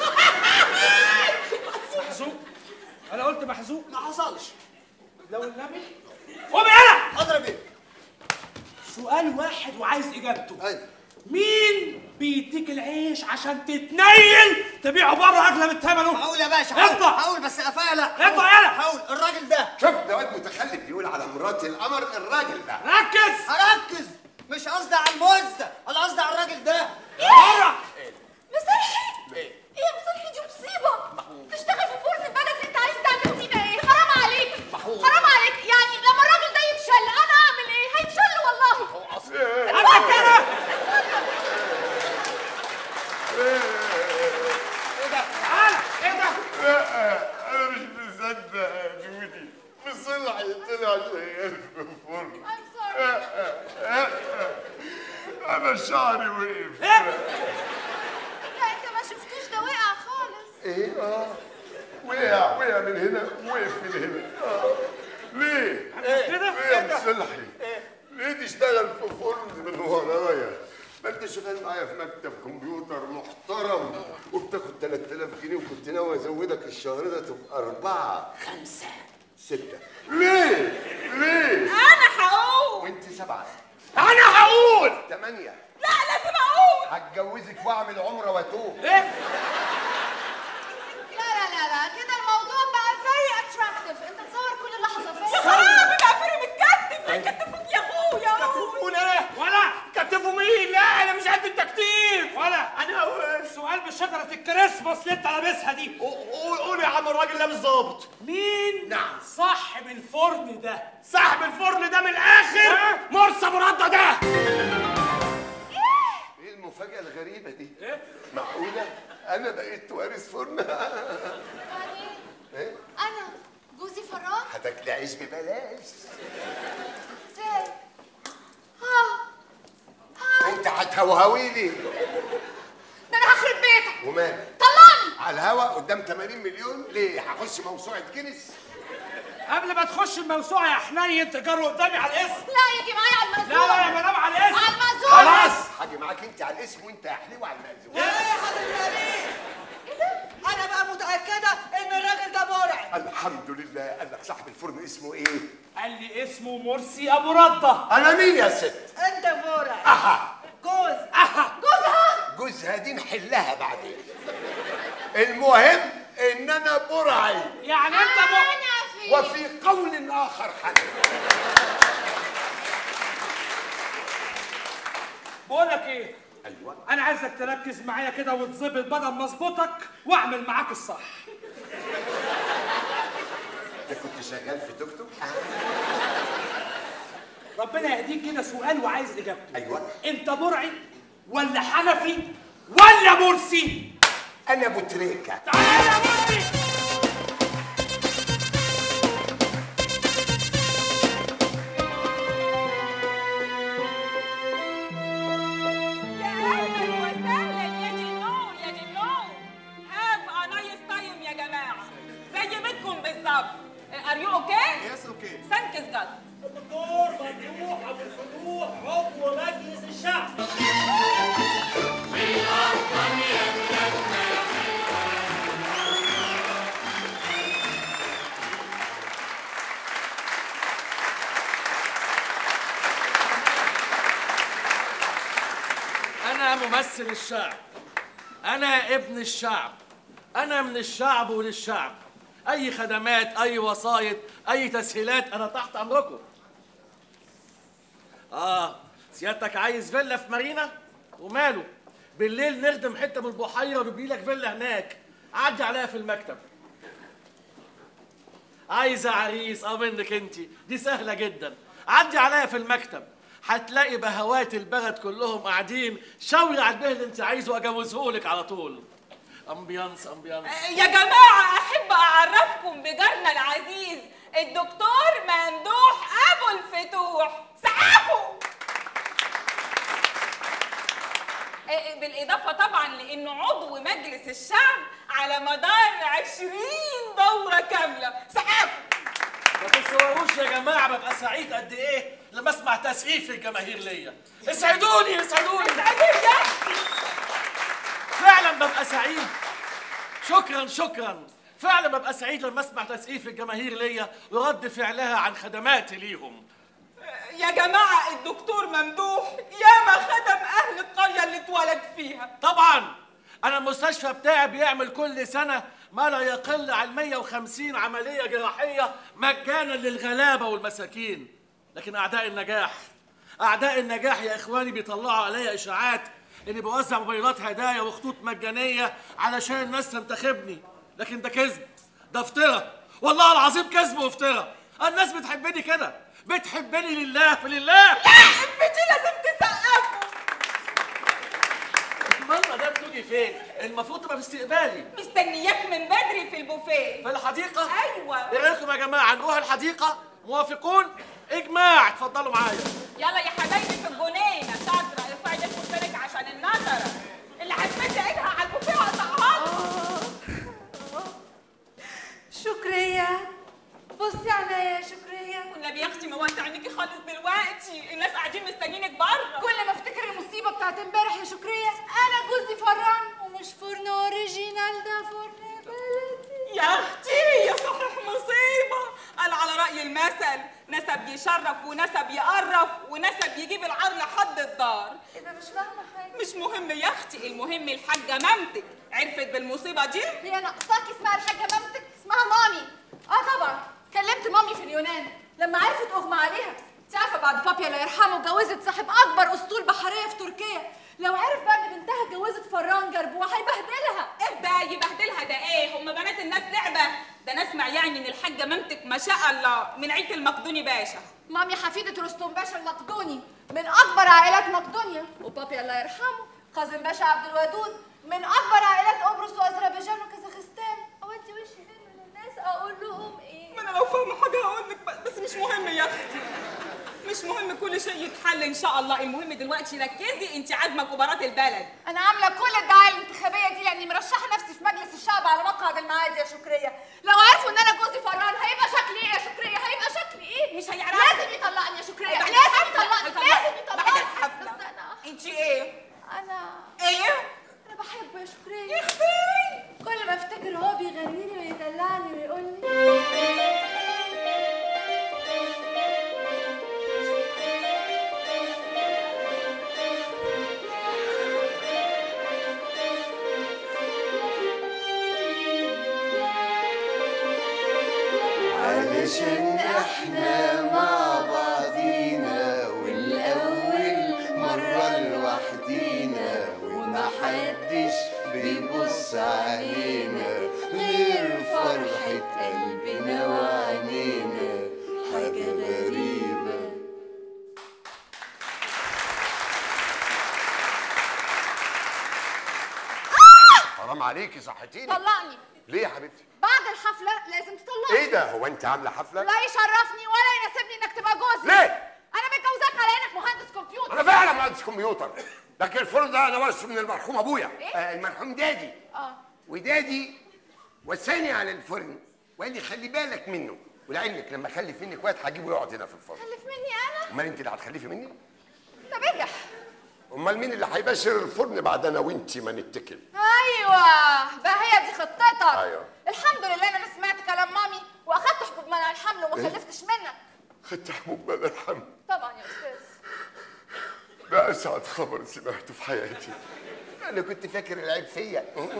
محزوق انا قلت محزوق ما حصلش لو النبي قوم يلا اضرب ايه سؤال واحد وعايز اجابته ايوه مين بيديك العيش عشان تتنيل تبيعه بره اغلى من ثمنه هقول يا باشا هقول اطلع. هقول بس قفايا لا اطلع يلا. هقول الراجل ده شوف ده واد متخلف بيقول على مرات القمر الراجل ده ركز هركز مش قصدي على الموزة انا قصدي على الراجل ده بره مصلحي ايه ايه يا مصلحي دي مصيبه تشتغل في فرن البلد انت عايز تعمل فينا ايه حرام عليك حرام عليك يعني لما الراجل ده يتشل انا اعمل ايه هيتشل والله عندك كده ايه ده تعالى ايه ده انا مش مصدق يا جودي مصلح طلع شغال في الفرن I'm sorry. انا شعري وقف ايه لا انت ما شفتوش ده وقع خالص ايه اه وقع وقع من هنا وقف من هنا آه. ليه؟ كده ليه يا مصلحي؟ ليه تشتغل في فرن من ورايا؟ ما انت شغال معايا في مكتب كمبيوتر محترم وبتاخد 3000 جنيه وكنت ناوي ازودك الشهر ده تبقى أربعة خمسة ستة ليه؟ ليه؟ انا هقول وانت سبعة انا هقول ثمانية لا لازم اقول هتجوزك واعمل عمرة واتوب ايه لا لا لا لا كده الموضوع بقى very attractive انت تصور كل لحظه يا فيا خرابي بقى فرق متكتف هيكتفوك يا اخويا ولا ولا كتفوا مين؟ لا انا مش قد التكتيف ولا انا هقول سؤال بشجرة الكريسماس اللي انت لابسها دي قول قول يا عم الراجل ده بالظبط مين نعم. صاحب الفرن ده صاحب الفرن ده من الاخر مرسى مرده ده ايه المفاجأة الغريبة دي؟ ايه معقولة؟ أنا بقيت وارث فرن؟ يعني إيه؟ انا جوزي فراغ هتاكلي عيش ببلاش ازاي ها ها أنت هتهوهوي لي ده انا هخرب بيتك ومال طلعني على الهوا قدام 80 مليون ليه؟ هخش موسوعة جينيس؟ قبل ما تخش الموسوعة يا حنين تجروا قدامي على الاسم لا يجي معايا على لا المزور لا يا مدام على الاسم على المزور خلاص هاجي معاك أنت على الاسم وأنت يا حليوة على المأذون ايه يا حضرة الأمير انا بقى متاكده ان الراجل ده مرعب الحمد لله قال لك صاحب الفرن اسمه إيه؟ قال لي اسمه مرسي ابو رده أنا مين يا ست؟ انت مرعب أها جوز جوزها جوزها دي نحلها بعدين المهم إن أنا برعي يعني انت م... انا في وفي قول آخر حنين بقول لك ايه أيوه انا عايزك تركز معايا كده وتظبط بدل ما اظبطك واعمل معاك الصح أنت كنت شغال في توك توك؟ ربنا يهديك كده سؤال وعايز اجابته أيوه انت برعي ولا حنفي ولا مرسي أنا أبو تريكة تعالى يا مرسي يا اهلا وسهلا يا جنو يا جنو هاف ا نايس تايم يا جماعه زي بيتكم بالظبط ار يو اوكي؟ يس اوكي ثانك جاد الدكتور ممدوح ابو الفتوح عضو مجلس الشعب أنا ممثل الشعب أنا ابن الشعب أنا من الشعب وللشعب أي خدمات أي وسايط أي تسهيلات أنا تحت أمركم آه سيادتك عايز فيلا في مارينا وماله بالليل نخدم حتة من البحيرة ونبني لك فيلا هناك عدي عليها في المكتب عايزة عريس اه منك انت دي سهلة جدا عدي عليا في المكتب هتلاقي بهوات البلد كلهم قاعدين شاوري على البه اللي انت عايزه اجوزهولك على طول امبيانس امبيانس يا جماعه احب اعرفكم بجارنا العزيز الدكتور ممدوح ابو الفتوح طبعا لانه عضو مجلس الشعب على مدار 20 دوره كامله سحاب ما تتصوروش يا جماعه ببقى سعيد قد ايه لما اسمع تسقيف الجماهير ليا اسعدوني اسعدوني فعلا ببقى سعيد شكرا شكرا فعلا ببقى سعيد لما اسمع تسقيف الجماهير ليا ورد فعلها عن خدماتي ليهم يا جماعه الدكتور ممدوح ياما خدم اهل القريه اللي اتولد فيها طبعا انا المستشفى بتاعي بيعمل كل سنه ما لا يقل عن 150 عمليه جراحيه مجانا للغلابه والمساكين لكن اعداء النجاح اعداء النجاح يا اخواني بيطلعوا عليا اشاعات اني بوزع موبايلات هدايا وخطوط مجانيه علشان الناس تنتخبني لكن ده كذب ده افتراء والله العظيم كذب وافتراء الناس بتحبني كده بتحبني لله في لله انت لازم تسقفوا امال مدام تيجي فين المفروض تبقى في استقبالي مستنياك من بدري في البوفيه في الحديقه ايوه ايه رايكم يا جماعه نروح الحديقه موافقون اجماع اتفضلوا معايا يلا يا حبايبي في الجنينه شاطره ارفعي ايدك قدامك عشان النظره اللي هتمد ايدها على البوفيه هقطعها شكرية بصي عليا يا شكرية والنبي يا اختي موت عينيكي خالص دلوقتي الناس قاعدين مستنيينك بره كل ما افتكر المصيبة بتاعت امبارح يا شكرية أنا جوزي فران ومش فرن أوريجينال ده فرن بلدي يا اختي يا صحيح مصيبه قال على راي المثل نسب يشرف ونسب يقرف ونسب يجيب العار لحد الدار إيه ده مش فاهمة حاجة مش مهم يا اختي المهم الحاجه مامتك عرفت بالمصيبه دي هي ناقصاكي اسمها الحاجة مامتك اسمها مامي اه طبعا كلمت مامي في اليونان لما عرفت اغمى عليها انت عارفه بعد بابيا الله يرحمه اتجوزت صاحب اكبر اسطول بحريه في تركيا لو عرف بقى ان بنتها اتجوزت فران جربوع هيبهدلها ايه ده يبهدلها ده ايه هم بنات الناس لعبه ده انا اسمع يعني ان الحاجه مامتك ما شاء الله من عيله المقدوني باشا مامي حفيدة رستم باشا المقدوني من أكبر عائلات مقدونيا وبابي الله يرحمه قاسم باشا عبد الودود من أكبر عائلات قبرص وأذربيجان وكازاخستان أودي وشي فين للناس أقول لهم إيه؟ ما انا لو فاهمه حاجه هقول لك بس مش مهم يا اختي مش مهم كل شيء يتحل ان شاء الله المهم دلوقتي ركزي انت عازمه كبارات البلد أنا عاملة كل الدعاية الانتخابية دي لأني مرشحة نفسي في مجلس الشعب على مقعد المعادي يا شكرية لو عرفوا إن أنا جوزي فران هيبقى شكلي إيه يا شكرية؟ هيبقى شكلي إيه؟ مش هيعرفوا. لازم يطلقني يا شكرية بعد لازم الحفلة. يطلقني هيطلقك. لازم يطلقني بعد الحفلة. بس أنا انت ايه أنا ايه أنا بحبه يا شكرية يا كل ما افتكر هو بيغني لي ويدلعني ويقول لي علشان احنا مع بعضينا والاول مرة لوحدينا ومحدش بيبص علينا غير فرحة قلبنا وعينينا حاجة غريبة حرام عليكي صحتيني طلقني ليه يا حبيبتي بعد الحفلة لازم تطلقني ايه ده هو انت عامله حفله لا يشرفني ولا يناسبني انك تبقى جوزي ليه؟ انا متجوزاك على انك مهندس كمبيوتر انا فعلا مهندس كمبيوتر لكن الفرن ده انا ورثه من المرحوم ابويا إيه؟ آه المرحوم دادي اه ودادي وساني على الفرن وقال لي خلي بالك منه ولعلمك لما اخلف منك واد هجيبه يقعد هنا في الفرن خلف مني انا امال انت اللي هتخلفي مني ده بجح امال مين اللي هيبشر الفرن بعد انا وانت ما نتكل ايوه بقى هي دي خطتك أيوة. الحمد لله انا سمعت كلام مامي واخدت حبوب منع الحمل وما إيه؟ خلفتش منك خدت حبوب بدل الحمل طبعا يا استاذ ده اسعد خبر سمعته في حياتي انا كنت فاكر العيب فيا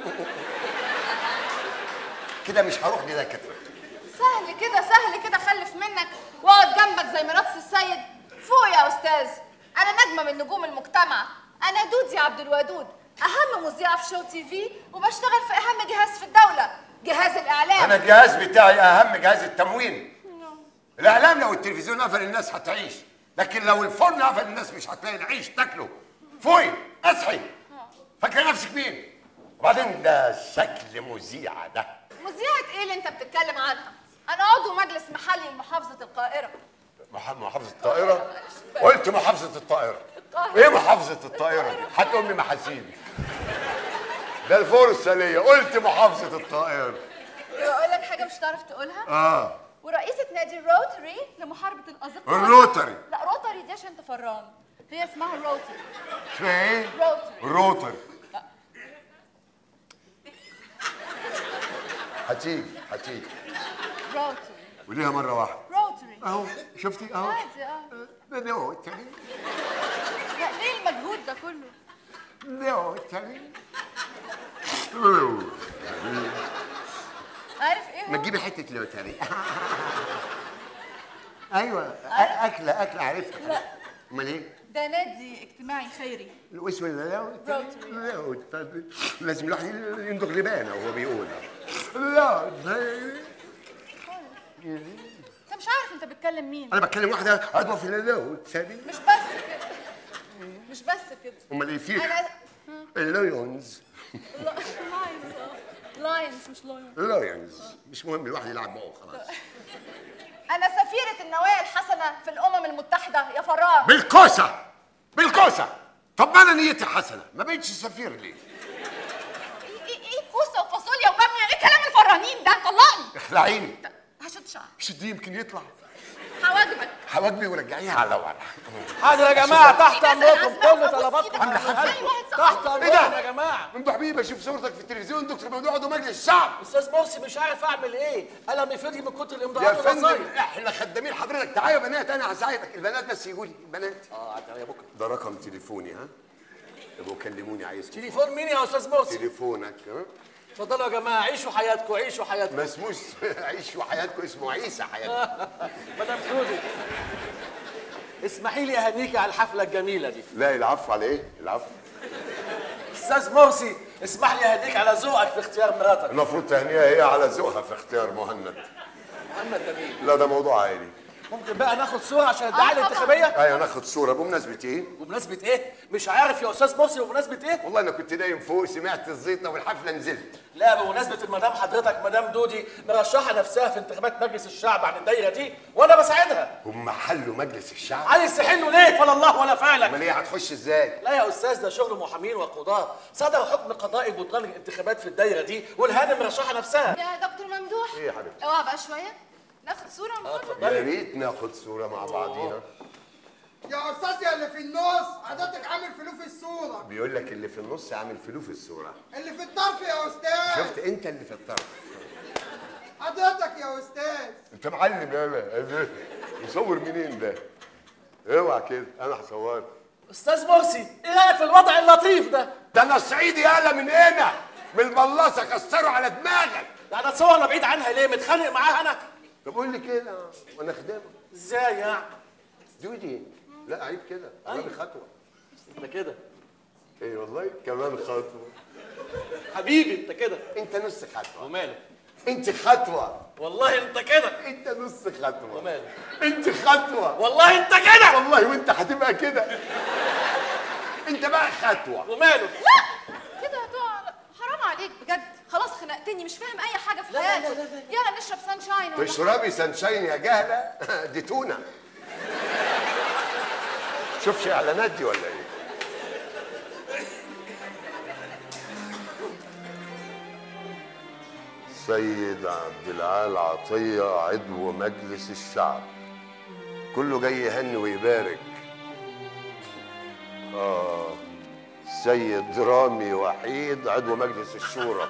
كده مش هروح لدكاتره سهل كده سهل كده خلف منك واقعد جنبك زي مرات السيد فوق يا استاذ انا نجمه من نجوم المجتمع انا دودي عبد الودود اهم مذيعه في شو تي في وبشتغل في اهم جهاز في الدوله جهاز الاعلام انا الجهاز بتاعي اهم جهاز التموين الاعلام لو التلفزيون قفل الناس هتعيش لكن لو الفرن قفل الناس مش هتلاقي العيش تاكله فوقي اصحي فاكره نفسك مين وبعدين ده شكل مذيعه ده مذيعه ايه اللي انت بتتكلم عنها انا عضو مجلس محلي لمحافظه القاهره مح- محافظه الطائره قلت محافظه الطائره القاهرة ايه محافظة الطائرة دي؟ هتقوم لي محاسيبي ده الفرصة ليا قلت محافظة الطائرة واقول لك حاجة مش هتعرف تقولها اه ورئيسة نادي الروتري لمحاربة الأزقة الروتري. لا روتري دي عشان انت فران هي اسمها الروتري اسمها ايه؟ روتري الروتر هتيجي هتيجي روتري وليها مرة واحدة روتري اهو شفتي اهو عادي اه روتري لا ليه المجهود ده كله؟ روتري عارف ايه ما هو؟ تجيبي حتة لوتري ايوه أ- اكلة اكلة عارفها لا امال ايه؟ ده نادي اجتماعي خيري الاسم اللي روتري لازم الواحد يندق لبانه وهو بيقول روتري انت مش عارف انت بتكلم مين انا بتكلم واحده عضوه في الروتري مش بس كده مش بس كده امال ايه في انا اللايونز لاينز لاينز مش لاينز اللايونز مش مهم الواحد يلعب معه خلاص انا سفيرة النوايا الحسنة في الامم المتحدة يا فراغ بالكوسه بالكوسه طب ما انا نيتي حسنه ما بقتش سفير ليه؟ ايه ايه ايه كوسة وفاصوليا وبامية ايه كلام الفرانين ده طلقني اخلعيني هشد شعر شديه يمكن يطلع حواجبك حواجبي ورجعيها على ورا حاضر يا جماعه تحت امركم كل طلباتكم عامله حفله تحت ايه امركم ده؟ يا جماعه ممدوح حبيبي اشوف صورتك في التلفزيون دكتور ممدوح عضو مجلس الشعب استاذ مرسي مش عارف اعمل ايه قلم يفرجي من كتر يا الامضاءات فندم والوصايا احنا خدامين حضرتك تعالى يا بنات انا هساعدك البنات بس يجوا لي البنات اه يا بكره ده رقم تليفوني ها يبقوا كلموني عايز تليفون مين يا استاذ مرسي تليفونك ها اتفضلوا يا جماعه عيشوا حياتكم عيشوا حياتكم ما اسموش عيشوا حياتكم اسمه عيسى حياتكم مدام حودي اسمحي لي اهنيكي على الحفله الجميله دي لا العفو على ايه؟ العفو استاذ مرسي اسمح لي اهنيك على ذوقك في اختيار مراتك المفروض تهنئه هي على ذوقها في اختيار مهند محمد جميل لا ده موضوع عائلي ممكن بقى ناخد صوره عشان الدعايه الانتخابيه ايوه ناخد صوره بمناسبه ايه؟ بمناسبه ايه مش عارف يا استاذ مرسي بمناسبه ايه والله انا كنت نايم فوق سمعت الزيطه والحفله نزلت لا بمناسبه المدام حضرتك مدام دودي مرشحه نفسها في انتخابات مجلس الشعب عن الدايره دي وانا بساعدها هم حلوا مجلس الشعب عايز تحله ليه فلا الله ولا فعلك امال ايه هتخش ازاي؟ لا يا استاذ ده شغل محامين وقضاة صدر حكم قضائي بطلان الانتخابات في الدايره دي والهانم مرشحه نفسها يا دكتور ممدوح ايه يا حبيبتي؟ اوعى بقى شوية ناخد صورة من يا ريت ناخد صوره مع بعضينا يا استاذ يا اللي في النص حضرتك عامل فلوس في الصوره بيقول لك اللي في النص عامل فلوس في الصوره اللي في الطرف يا استاذ شفت انت اللي في الطرف حضرتك يا استاذ انت معلم يالا مصور منين ده؟ اوعى كده انا هصورك استاذ مرسي ايه رايك في الوضع اللطيف ده ده انا الصعيدي يالا من هنا من البلاصه كسروا على دماغك ده انا اتصور بعيد عنها ليه متخانق معاها انا طب قول لي كده وانا خدامك ازاي يعني دودي لا عيب كده كمان خطوه انت كده ايه والله كمان خطوه حبيبي انت كده انت نص خطوه ومالك انت خطوه والله انت كده انت نص خطوه ومالك انت خطوه والله انت كده والله وانت هتبقى كده انت بقى خطوه وماله كده هتقع حرام عليك بجد خلاص خنقتني مش فاهم اي حاجة في حياتك يلا نشرب سانشاين ولا تشربي سانشاين يا جهله دي تونه شوفش اعلانات دي ولا ايه سيد عبد العال عطية عضو مجلس الشعب كله جاي يهني ويبارك آه سيد رامي وحيد عضو مجلس الشورى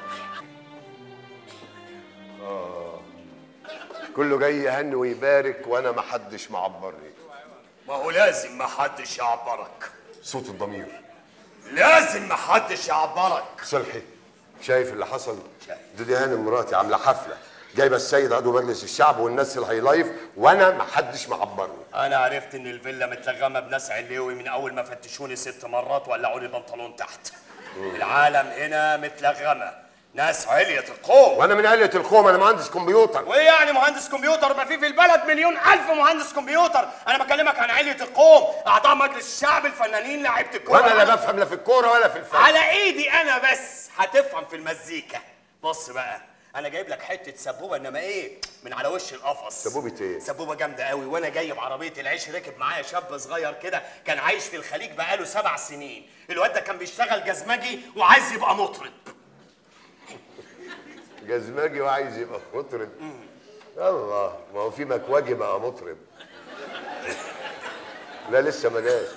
آه كله جاي يهني ويبارك وانا ما حدش معبرني ما هو لازم ما حدش يعبرك صوت الضمير لازم ما حدش يعبرك صلحي شايف اللي حصل دي هانم مراتي عامله حفله جايبه السيد عضو مجلس الشعب والناس الهاي لايف وانا ما حدش معبرني انا عرفت ان الفيلا متلغمه بناس علوي من اول ما فتشوني ست مرات وقلعوا لي بنطلون تحت العالم هنا متلغمه ناس علية القوم وانا من علية القوم انا مهندس كمبيوتر وايه يعني مهندس كمبيوتر ما في في البلد مليون الف مهندس كمبيوتر انا بكلمك عن علية القوم اعضاء مجلس الشعب الفنانين لعيبه الكوره وانا لا بفهم لا في الكوره ولا في الفن على ايدي انا بس هتفهم في المزيكا بص بقى انا جايب لك حته سبوبه انما ايه من على وش القفص سبوبة ايه؟ سبوبه جامده قوي وانا جاي بعربيه العيش ركب معايا شاب صغير كده كان عايش في الخليج بقاله سبع سنين الواد ده كان بيشتغل جزمجي وعايز يبقى مطرب جزماجي وعايز يبقى مطرب الله ما هو في مكواجي بقى مطرب لا لسه ما جاش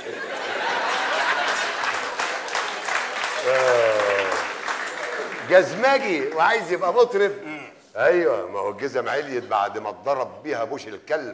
آه. جزماجي وعايز يبقى مطرب ايوه ما هو الجزم عليت بعد ما اتضرب بيها بوش الكلب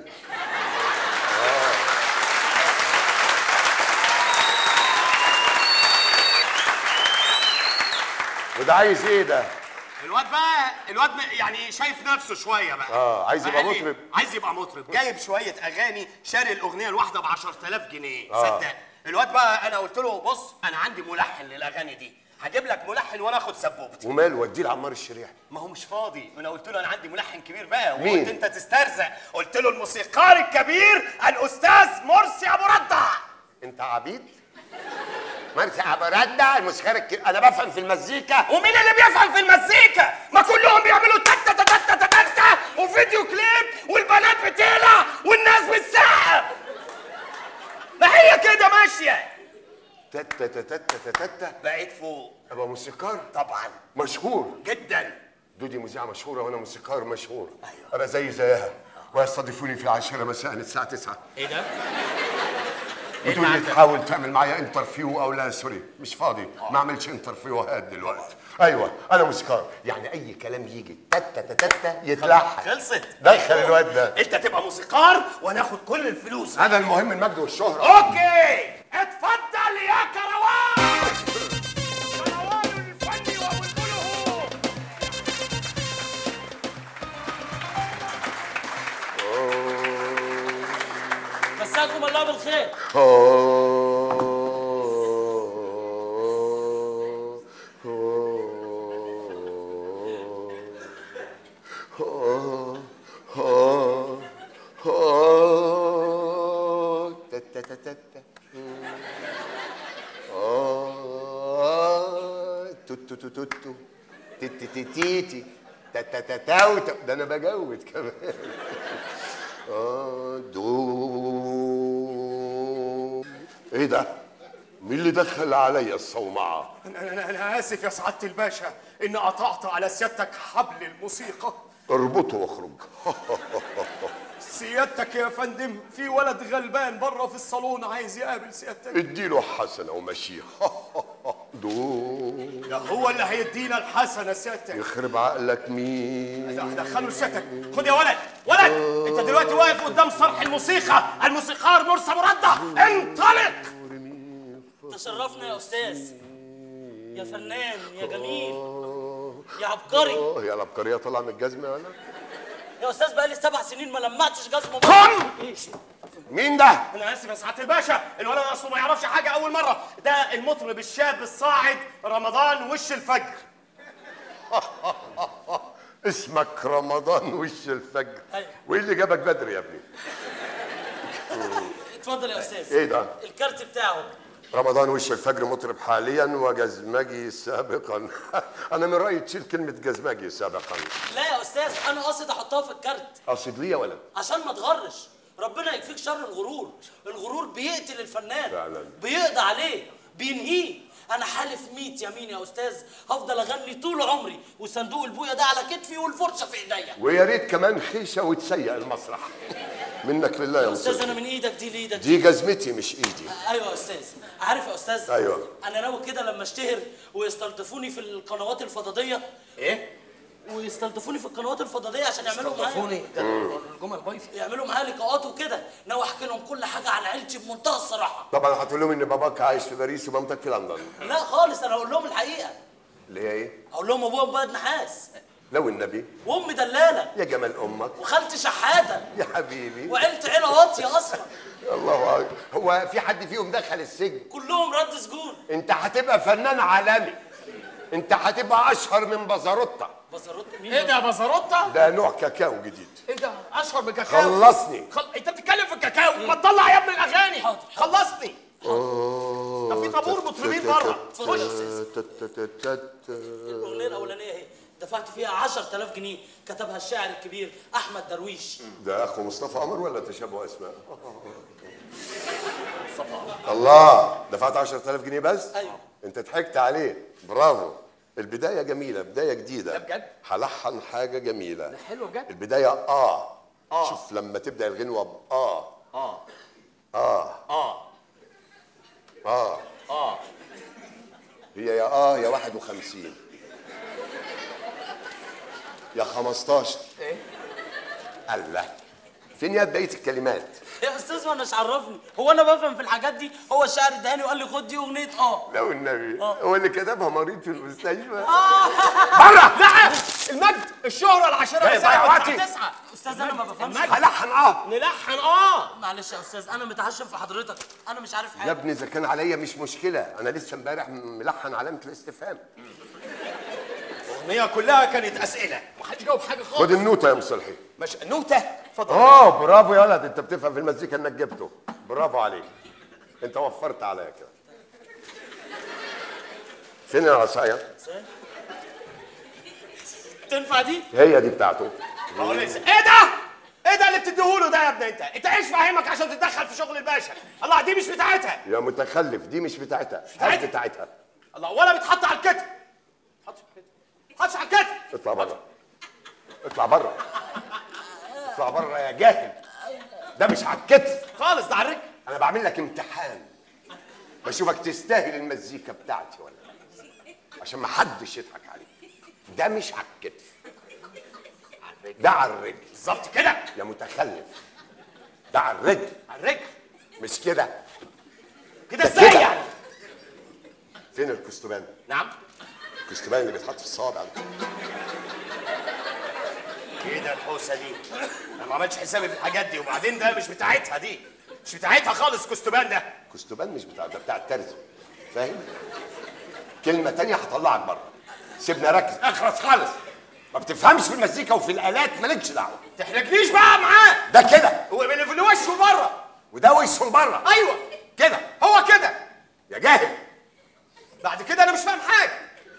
وده عايز ايه ده؟ الواد بقى الواد م- يعني شايف نفسه شويه بقى آه، عايز يبقى فقال لي مطرب. عايز يبقى مطرب جايب شويه اغاني شاري الاغنيه الواحده ب 10000 جنيه آه. صدق الواد بقى انا قلت له بص انا عندي ملحن للاغاني دي هجيب لك ملحن وانا اخد سبوبتي ومال وديه لعمار الشريح ما هو مش فاضي انا قلت له انا عندي ملحن كبير بقى مين؟ وقلت انت تسترزق قلت له الموسيقار الكبير الاستاذ مرسي ابو ردع انت عبيد؟ مرسي ابو ردع الموسيقار الك- انا بفهم في المزيكا ومين اللي بيفهم في المزيكا ما كلهم بيعملوا تك تك تك تك تك وفيديو كليب والبنات بتقلع والناس بتسقف ما هي كده ماشيه تتا تتا تتا تتا بقيت فوق ابقى موسيقار طبعا مشهور جدا دودي مذيعة مشهورة وانا موسيقار مشهور ايوه ابقى زي زيها ويستضيفوني في العاشرة مساء الساعة 9 ايه ده؟ بتقول لي تحاول تعمل معايا انترفيو او لا سوري مش فاضي ما اعملش انترفيوهات دلوقتي ايوه انا موسيقار يعني اي كلام يجي تتا تتا تتا يتلحن خلصت دخل الواد ده انت تبقى موسيقار وانا اخد كل الفلوس هذا المهم المجد والشهرة اوكي اتفضل يا كروان كروان الفني وبلبله مساكم الله بالخير تتا تتا تتا. توتو توتو توتو تيتي تيتي تتا تتا ده انا بجود كمان آه، دو ايه ده؟ مين اللي دخل عليا الصومعه؟ انا انا انا اسف يا سعاده الباشا ان قطعت على سيادتك حبل الموسيقى اربطه واخرج سيادتك يا فندم في ولد غلبان بره في الصالون عايز يقابل سيادتك اديله حسنه ومشيه دو ده هو اللي هيدينا الحسنه سيادتك يخرب عقلك مين؟ دخله لسيادتك خد يا ولد ولد انت دلوقتي واقف قدام صرح الموسيقى الموسيقار مرسى مرده انطلق تشرفنا يا استاذ يا فنان يا جميل يا عبقري اه هي العبقريه طالعه من الجزمه انا يا استاذ بقالي سبع سنين ما لمعتش جزمه قم! مين ده؟ انا اسف يا سعاده الباشا الولد اصله ما يعرفش حاجه اول مره ده المطرب الشاب الصاعد رمضان وش الفجر اسمك رمضان وش الفجر أيوة. وايه اللي جابك بدري يا ابني؟ اتفضل يا استاذ ايه ده؟ الكارت بتاعه رمضان وش الفجر مطرب حاليا وجزمجي سابقا انا من رايي تشيل كلمه جزمجي سابقا لا يا استاذ انا قاصد احطها في الكارت قصد ليه ولا عشان ما تغرش ربنا يكفيك شر الغرور الغرور بيقتل الفنان فعلا. بيقضي عليه بينهيه انا حالف 100 يمين يا استاذ هفضل اغني طول عمري وصندوق البويه ده على كتفي والفرشه في ايديا ويا ريت كمان خيشه وتسيق المسرح منك لله يا يا استاذ مصر انا من ايدك دي لايدك دي جزمتي مش ايدي ايوه يا استاذ عارف يا استاذ أيوة. انا ناوي كده لما اشتهر ويستلطفوني في القنوات الفضائيه ايه ويستلطفوني في القنوات الفضائيه عشان يعملوا يستلطفوني؟ معايا الجمل بايظه يعملوا معايا لقاءات وكده ناوي احكي لهم كل حاجه عن عيلتي بمنتهى الصراحه طبعا هتقول لهم ان باباك عايش في باريس ومامتك في لندن لا خالص انا اقول لهم الحقيقه اللي هي ايه اقول لهم ابويا مبيض نحاس لو النبي وامي دلاله يا جمال امك وخالتي شحاته يا حبيبي وعيلتي عيله واطيه اصلا الله اكبر هو في حد فيهم دخل السجن كلهم رد سجون انت هتبقى فنان عالمي انت هتبقى اشهر من بازاروتا بازاروت مين ايه ده يا بازاروتا ده نوع كاكاو جديد ايه ده اشهر من كاكاو خلصني خل... انت بتتكلم في الكاكاو ما تطلع يا ابن الاغاني خلصني ده في طابور مطربين مين بره خش الاغنيه الاولانيه اهي دفعت فيها 10000 جنيه كتبها الشاعر الكبير احمد درويش ده اخو مصطفى قمر ولا تشابه اسماء الله دفعت 10000 جنيه بس ايوه انت ضحكت عليه برافو البدايه جميله بدايه جديده بجد؟ هلحن حاجه جميله حلو بجد البدايه اه آه. شوف لما تبدا الغنوه ب اه اه اه اه اه اه هي يا اه يا 51 يا 15 ايه الله فين يا بقيه الكلمات يا استاذ ما اناش عرفني هو انا بفهم في الحاجات دي هو الشاعر اداني وقال لي خد دي اغنيه اه لا والنبي هو اللي كتبها مريض في المستشفى بره لا المجد الشهرة العشرة لا، رسالة ضيع وقتي. بتاع تسعة استاذ انا ما بفهمش المجد. هلحن اه نلحن اه معلش يا استاذ انا متعشم في حضرتك انا مش عارف يا حاجه ابني اذا كان عليا مش مشكله انا لسه امبارح ملحن علامه الاستفهام الأغنية كلها كانت أسئلة محدش جاوب حاجة خالص خد النوته يا مصلحي مش نوتة اتفضل اه برافو يا ولد انت بتفهم في المزيكا انك جبته برافو عليك انت وفرت عليا كده فين العصايه تنفع دي؟ هي دي بتاعته هو لسه ايه ده؟ ايه ده اللي بتديهوله ده يا ابني انت؟ انت ايش فاهمك عشان تتدخل في شغل الباشا؟ الله دي مش بتاعتها يا متخلف دي مش بتاعتها بتاعتها؟ هات بتاعتها الله ولا بتحط على الكتف حطش على الكتف حطش على الكتف اطلع بره اطلع بره اطلع بره يا جاهل ده مش على الكتف خالص ده على الرجل انا بعمل لك امتحان بشوفك تستاهل المزيكا بتاعتي ولا لا. عشان ما حدش يضحك عليك ده مش على الكتف ده على الرجل بالظبط كده يا متخلف ده على الرجل على الرجل مش كده كده ده ازاي كده. يعني؟ فين الكستبان نعم الكستبان اللي بيتحط في الصوابع ده ايه ده الحوسه دي؟ انا ما عملتش حسابي في الحاجات دي وبعدين ده مش بتاعتها دي مش بتاعتها خالص كستبان ده كستبان مش بتاع ده بتاع الترزي فاهم كلمه تانية هطلعك بره سيبني اركز اخرس خالص ما بتفهمش في المزيكا وفي الالات مالكش دعوه تحرجنيش بقى معاه ده كده هو اللي في وشه بره وده وشه بره ايوه كده هو كده يا جاهل بعد كده انا مش فاهم حاجه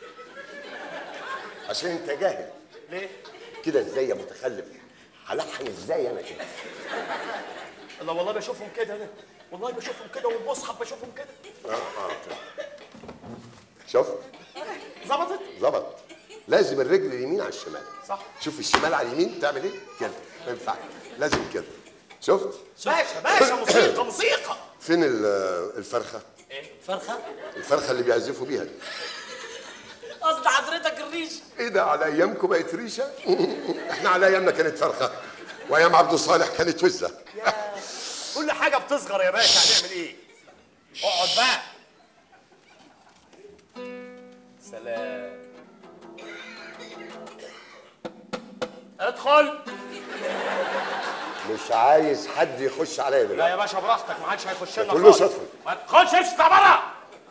عشان انت جاهل ليه؟ كده ازاي يا متخلف هلحن ازاي انا كده الله والله بشوفهم كده انا والله بشوفهم كده والمصحف بشوفهم كده اه اه شوف ظبطت ظبط لازم الرجل اليمين على الشمال صح شوف الشمال على اليمين تعمل ايه كده ما ينفعش لازم كده شفت باشا باشا موسيقى موسيقى فين ال- الفرخه فرخه الفرخه اللي بيعزفوا بيها دي قصد حضرتك الريش ايه ده على ايامكم بقت ريشه احنا على ايامنا كانت فرخه وايام عبد الصالح كانت وزه كل حاجه بتصغر يا باشا هنعمل ايه اقعد بقى سلام ادخل مش عايز حد يخش عليا لا دلوقتي يا باشا براحتك ما حدش هيخش لنا ما تقولوش خالص. ادخل. ما تدخلش امشي اطلع بره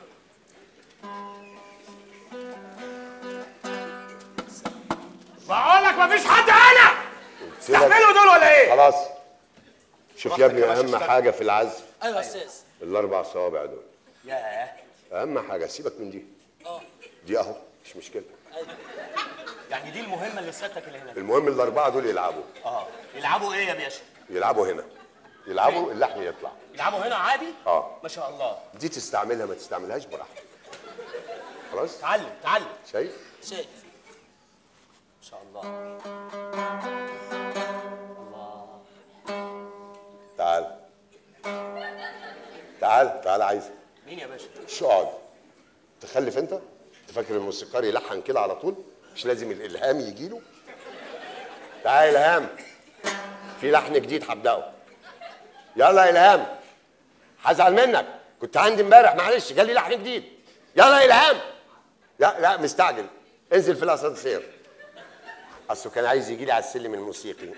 بقول لك مفيش حد هنا استحملوا دول ولا ايه؟ خلاص شوف يا براحتك ابني يا باشا، اهم اشتغل. حاجه في العزف ايوه يا استاذ الاربع صوابع دول ياه اهم حاجه سيبك من دي اه دي اهو مش مشكله يعني دي المهمه اللي سيادتك اللي هنا المهم الاربعه دول يلعبوا اه يلعبوا ايه يا باشا؟ يلعبوا هنا يلعبوا اللحن يطلع يلعبوا هنا عادي؟ اه ما شاء الله دي تستعملها ما تستعملهاش براحتك خلاص اتعلم اتعلم شايف شايف ما شاء الله الله تعال تعال تعال عايزك مين يا باشا؟ شو اقعد تخلف انت انت فاكر الموسيقار يلحن كده على طول مش لازم الالهام يجي له تعال يا الهام في لحن جديد هبداه يلا يا الهام هزعل منك كنت عندي امبارح معلش جالي لحن جديد يلا يا الهام لا لا مستعجل انزل في الاسانسير اصله كان عايز يجي لي على السلم الموسيقي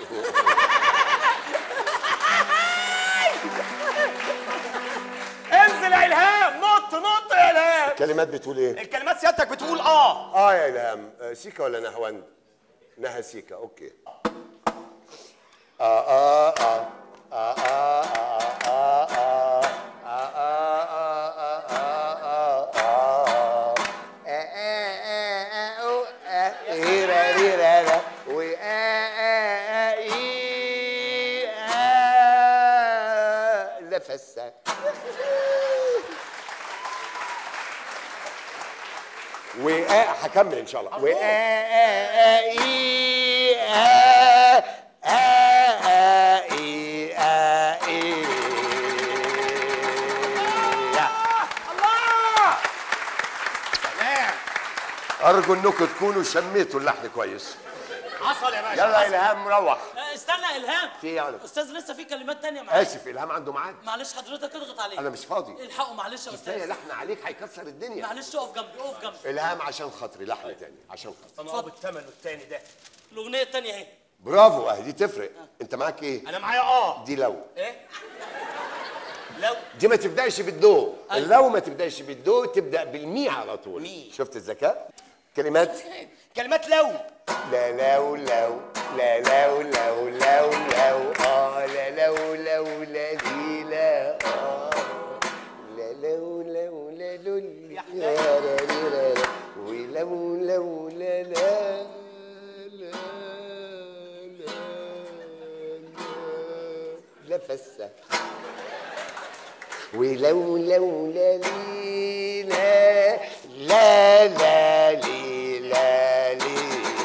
انزل يا الهام نط نط يا الهام الكلمات بتقول ايه الكلمات سيادتك بتقول اه اه يا الهام آه، سيكا ولا نهواند نها سيكا اوكي آه آه آه آه آه آه آه آه آه آه آه آه فسة وآ هكمل ان شاء الله وآ آ إي آ آ آ إي آ إي الله سلام ارجو انكم تكونوا شميتوا اللحن كويس حصل يا باشا يلا حصل. الهام روح آه، استنى الهام في إيه يعني استاذ لسه في كلمات تانية معايا اسف الهام عنده ميعاد معلش حضرتك اضغط عليه انا مش فاضي الحقوا معلش يا كفايه استاذ لحن عليك هيكسر الدنيا معلش اقف جنبي اقف جنبي الهام عشان خاطري لحن تاني عشان خاطري انا ابو الثمن والتاني ده الاغنيه التانية اهي برافو اهي دي تفرق انت معاك ايه انا معايا اه دي لو ايه لو دي ما تبداش بالدو لو ما تبداش بالدو تبدا بالمي على طول مي. شفت الذكاء كلمات كلمات لو لا لو لو لا لو لو لو لو اه لا لو لو لا دي لا اه لا لو لو لا لو يا لا لا لا لا ولو لو لا لا لا لا لا فسه ولو لو لا لي لا لا لا لي لا لي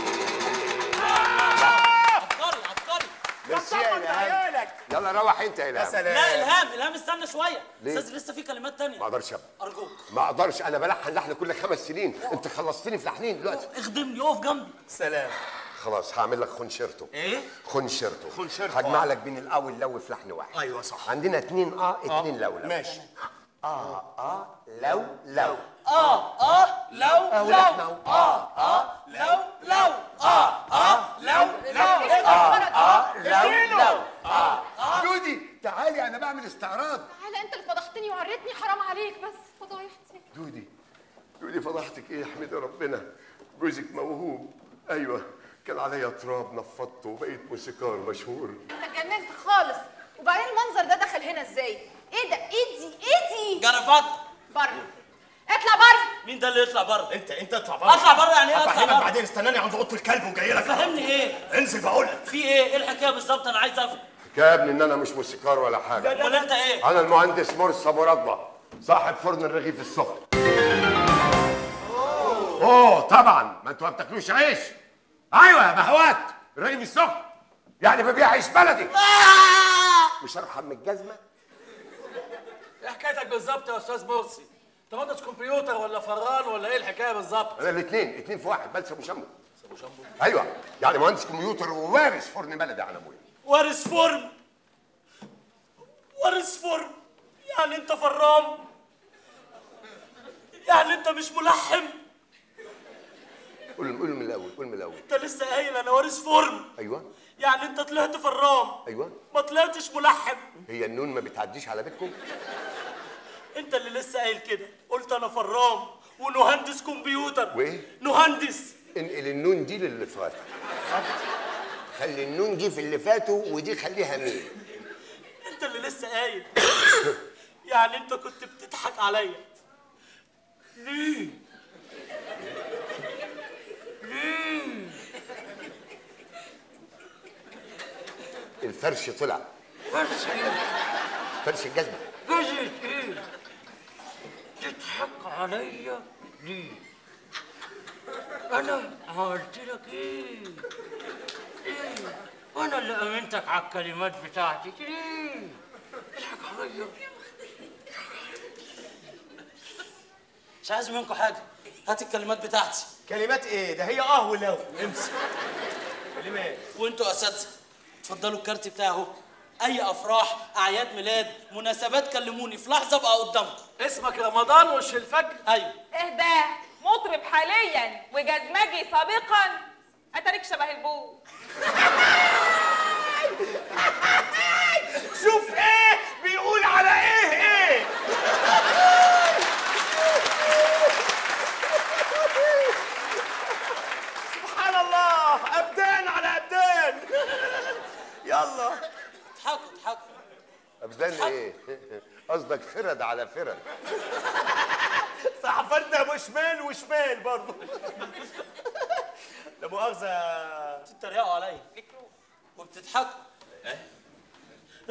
عبقري عبقري ميرسي يا الهام يلا روح انت يا الهام لا الهام الهام استنى شويه ليه؟ استاذ لسه في كلمات تانية ما اقدرش ابقى ارجوك ما اقدرش انا بلحن لحن كل خمس سنين انت خلصتني في لحنين دلوقتي اخدمني اقف جنبي سلام خلاص هعمل لك خنشرتو ايه خنشرتو خنشرتو، هجمع آه. لك بين الاو واللو في لحن واحد ايوه صح عندنا اتنين اه اتنين لو لو ماشي اه اه لو لو اه اه لو أهو لو لحن أهو. اه اه لو لو اه اه لو لو اه لو لو اه دودي تعالي انا بعمل استعراض تعالى انت اللي فضحتني وعريتني حرام عليك بس فضايحتي دودي دودي فضحتك ايه احمدي ربنا جوزك موهوب ايوه كان عليا تراب نفضته وبقيت موسيقار مشهور انت اتجننت خالص وبعدين المنظر ده دخل هنا ازاي ايه ده ايدي ايدي جرافات بره اطلع بره مين ده اللي يطلع بره انت انت اطلع بره اطلع بره يعني ايه اطلع افهمك بره بعدين استناني عند اوضه الكلب وجاي لك فهمني ايه انزل بقول لك في ايه ايه الحكايه بالظبط انا عايز افهم يا ابني ان انا مش موسيقار ولا حاجه امال انت ايه انا المهندس مرسي ابو رضبه صاحب فرن الرغيف السخن اوه طبعا ما انتوا ما بتاكلوش عيش ايوه يا بهوات الرغيف السخن يعني ببيع عيش بلدي مش ارحم من الجزمه ايه حكايتك بالظبط يا استاذ مرسي انت مهندس كمبيوتر ولا فران ولا ايه الحكايه بالظبط انا الاثنين اثنين في واحد بلسم وشمو ايوه يعني مهندس كمبيوتر ووارث فرن بلدي عن ابويا وارث فرن وارث فرن يعني انت فرام يعني انت مش ملحم قول قول من الاول قول من الاول انت لسه قايل انا وارث فرن ايوه يعني انت طلعت فرام ايوه ما طلعتش ملحم هي النون ما بتعديش على بيتكم انت اللي لسه قايل كده قلت انا فرام ونهندس كمبيوتر وايه نهندس انقل النون دي للي فات خلي النون دي في اللي فاتوا ودي خليها مين انت اللي لسه قايل يعني انت كنت بتضحك عليا ليه ليه الفرش طلع فرش ايه فرش الجزمه فرشة ايه تضحك عليا ليه انا عملت لك ايه ايه انا اللي امنتك على الكلمات بتاعتي ليه تضحك عليا مش عايز منكم حاجه هات الكلمات بتاعتي كلمات ايه ده هي اه ولو امسك كلمات وانتوا اساتذه اتفضلوا الكارت بتاعي اهو اي افراح اعياد ميلاد مناسبات كلموني في لحظه ابقى قدامكم اسمك رمضان وش الفجر ايوه اهدى مطرب حاليا وجزمجي سابقا اتاريك شبه البو شوف ايه بيقول على ايه ايه سبحان الله ابدان على ابدان يلا اضحكوا اضحكوا ابدان ايه قصدك فرد على فرد صحفلت ابو شمال وشمال برضه لا مؤاخذه بتتريقوا عليا وبتضحكوا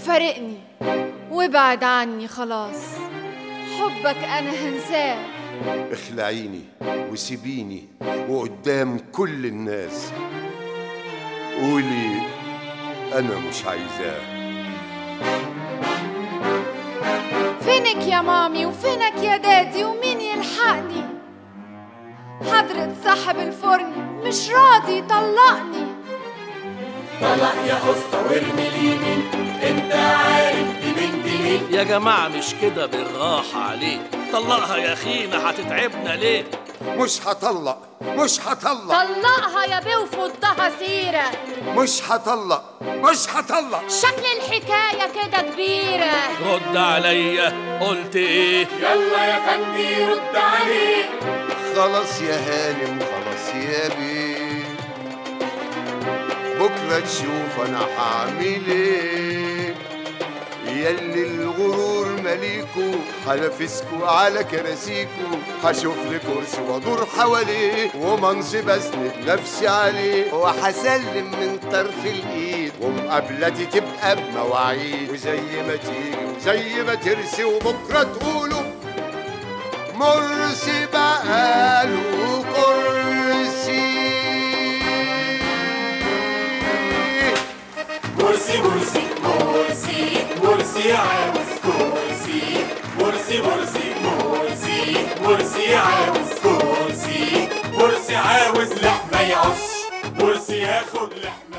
وفارقني وابعد عني خلاص حبك انا هنساه اخلعيني وسيبيني وقدام كل الناس قولي انا مش عايزاه فينك يا مامي وفينك يا دادي ومين يلحقني حضرة صاحب الفرن مش راضي يطلقني طلع يا اسطى وارمي اليمين انت عارف دي بنت مين يا جماعة مش كده بالراحة عليك طلقها يا أخينا هتتعبنا ليه مش هطلق مش هطلق طلقها يا بيه وفضها سيرة مش هطلق مش هطلق شكل الحكاية كده كبيرة رد عليا قلت ايه يلا يا فندي رد عليه خلاص يا هانم خلاص يا بيه بكرة تشوف أنا هعمل إيه يلي الغرور مليكو هنافسكو على كراسيكو هشوف لي كرسي وادور حواليه ومنصب اسند نفسي عليه وهسلم من طرف الايد ومقابلتي تبقى بمواعيد وزي ما تيجي وزي ما ترسي وبكره تقولوا مرسي بقاله كرسي مرسي مرسي مرسي مرسي عاوز كرسي مرسي مرسي مرسي مرسي عاوز كرسي مرسي عاوز لحمة يعص مرسي ياخد لحمة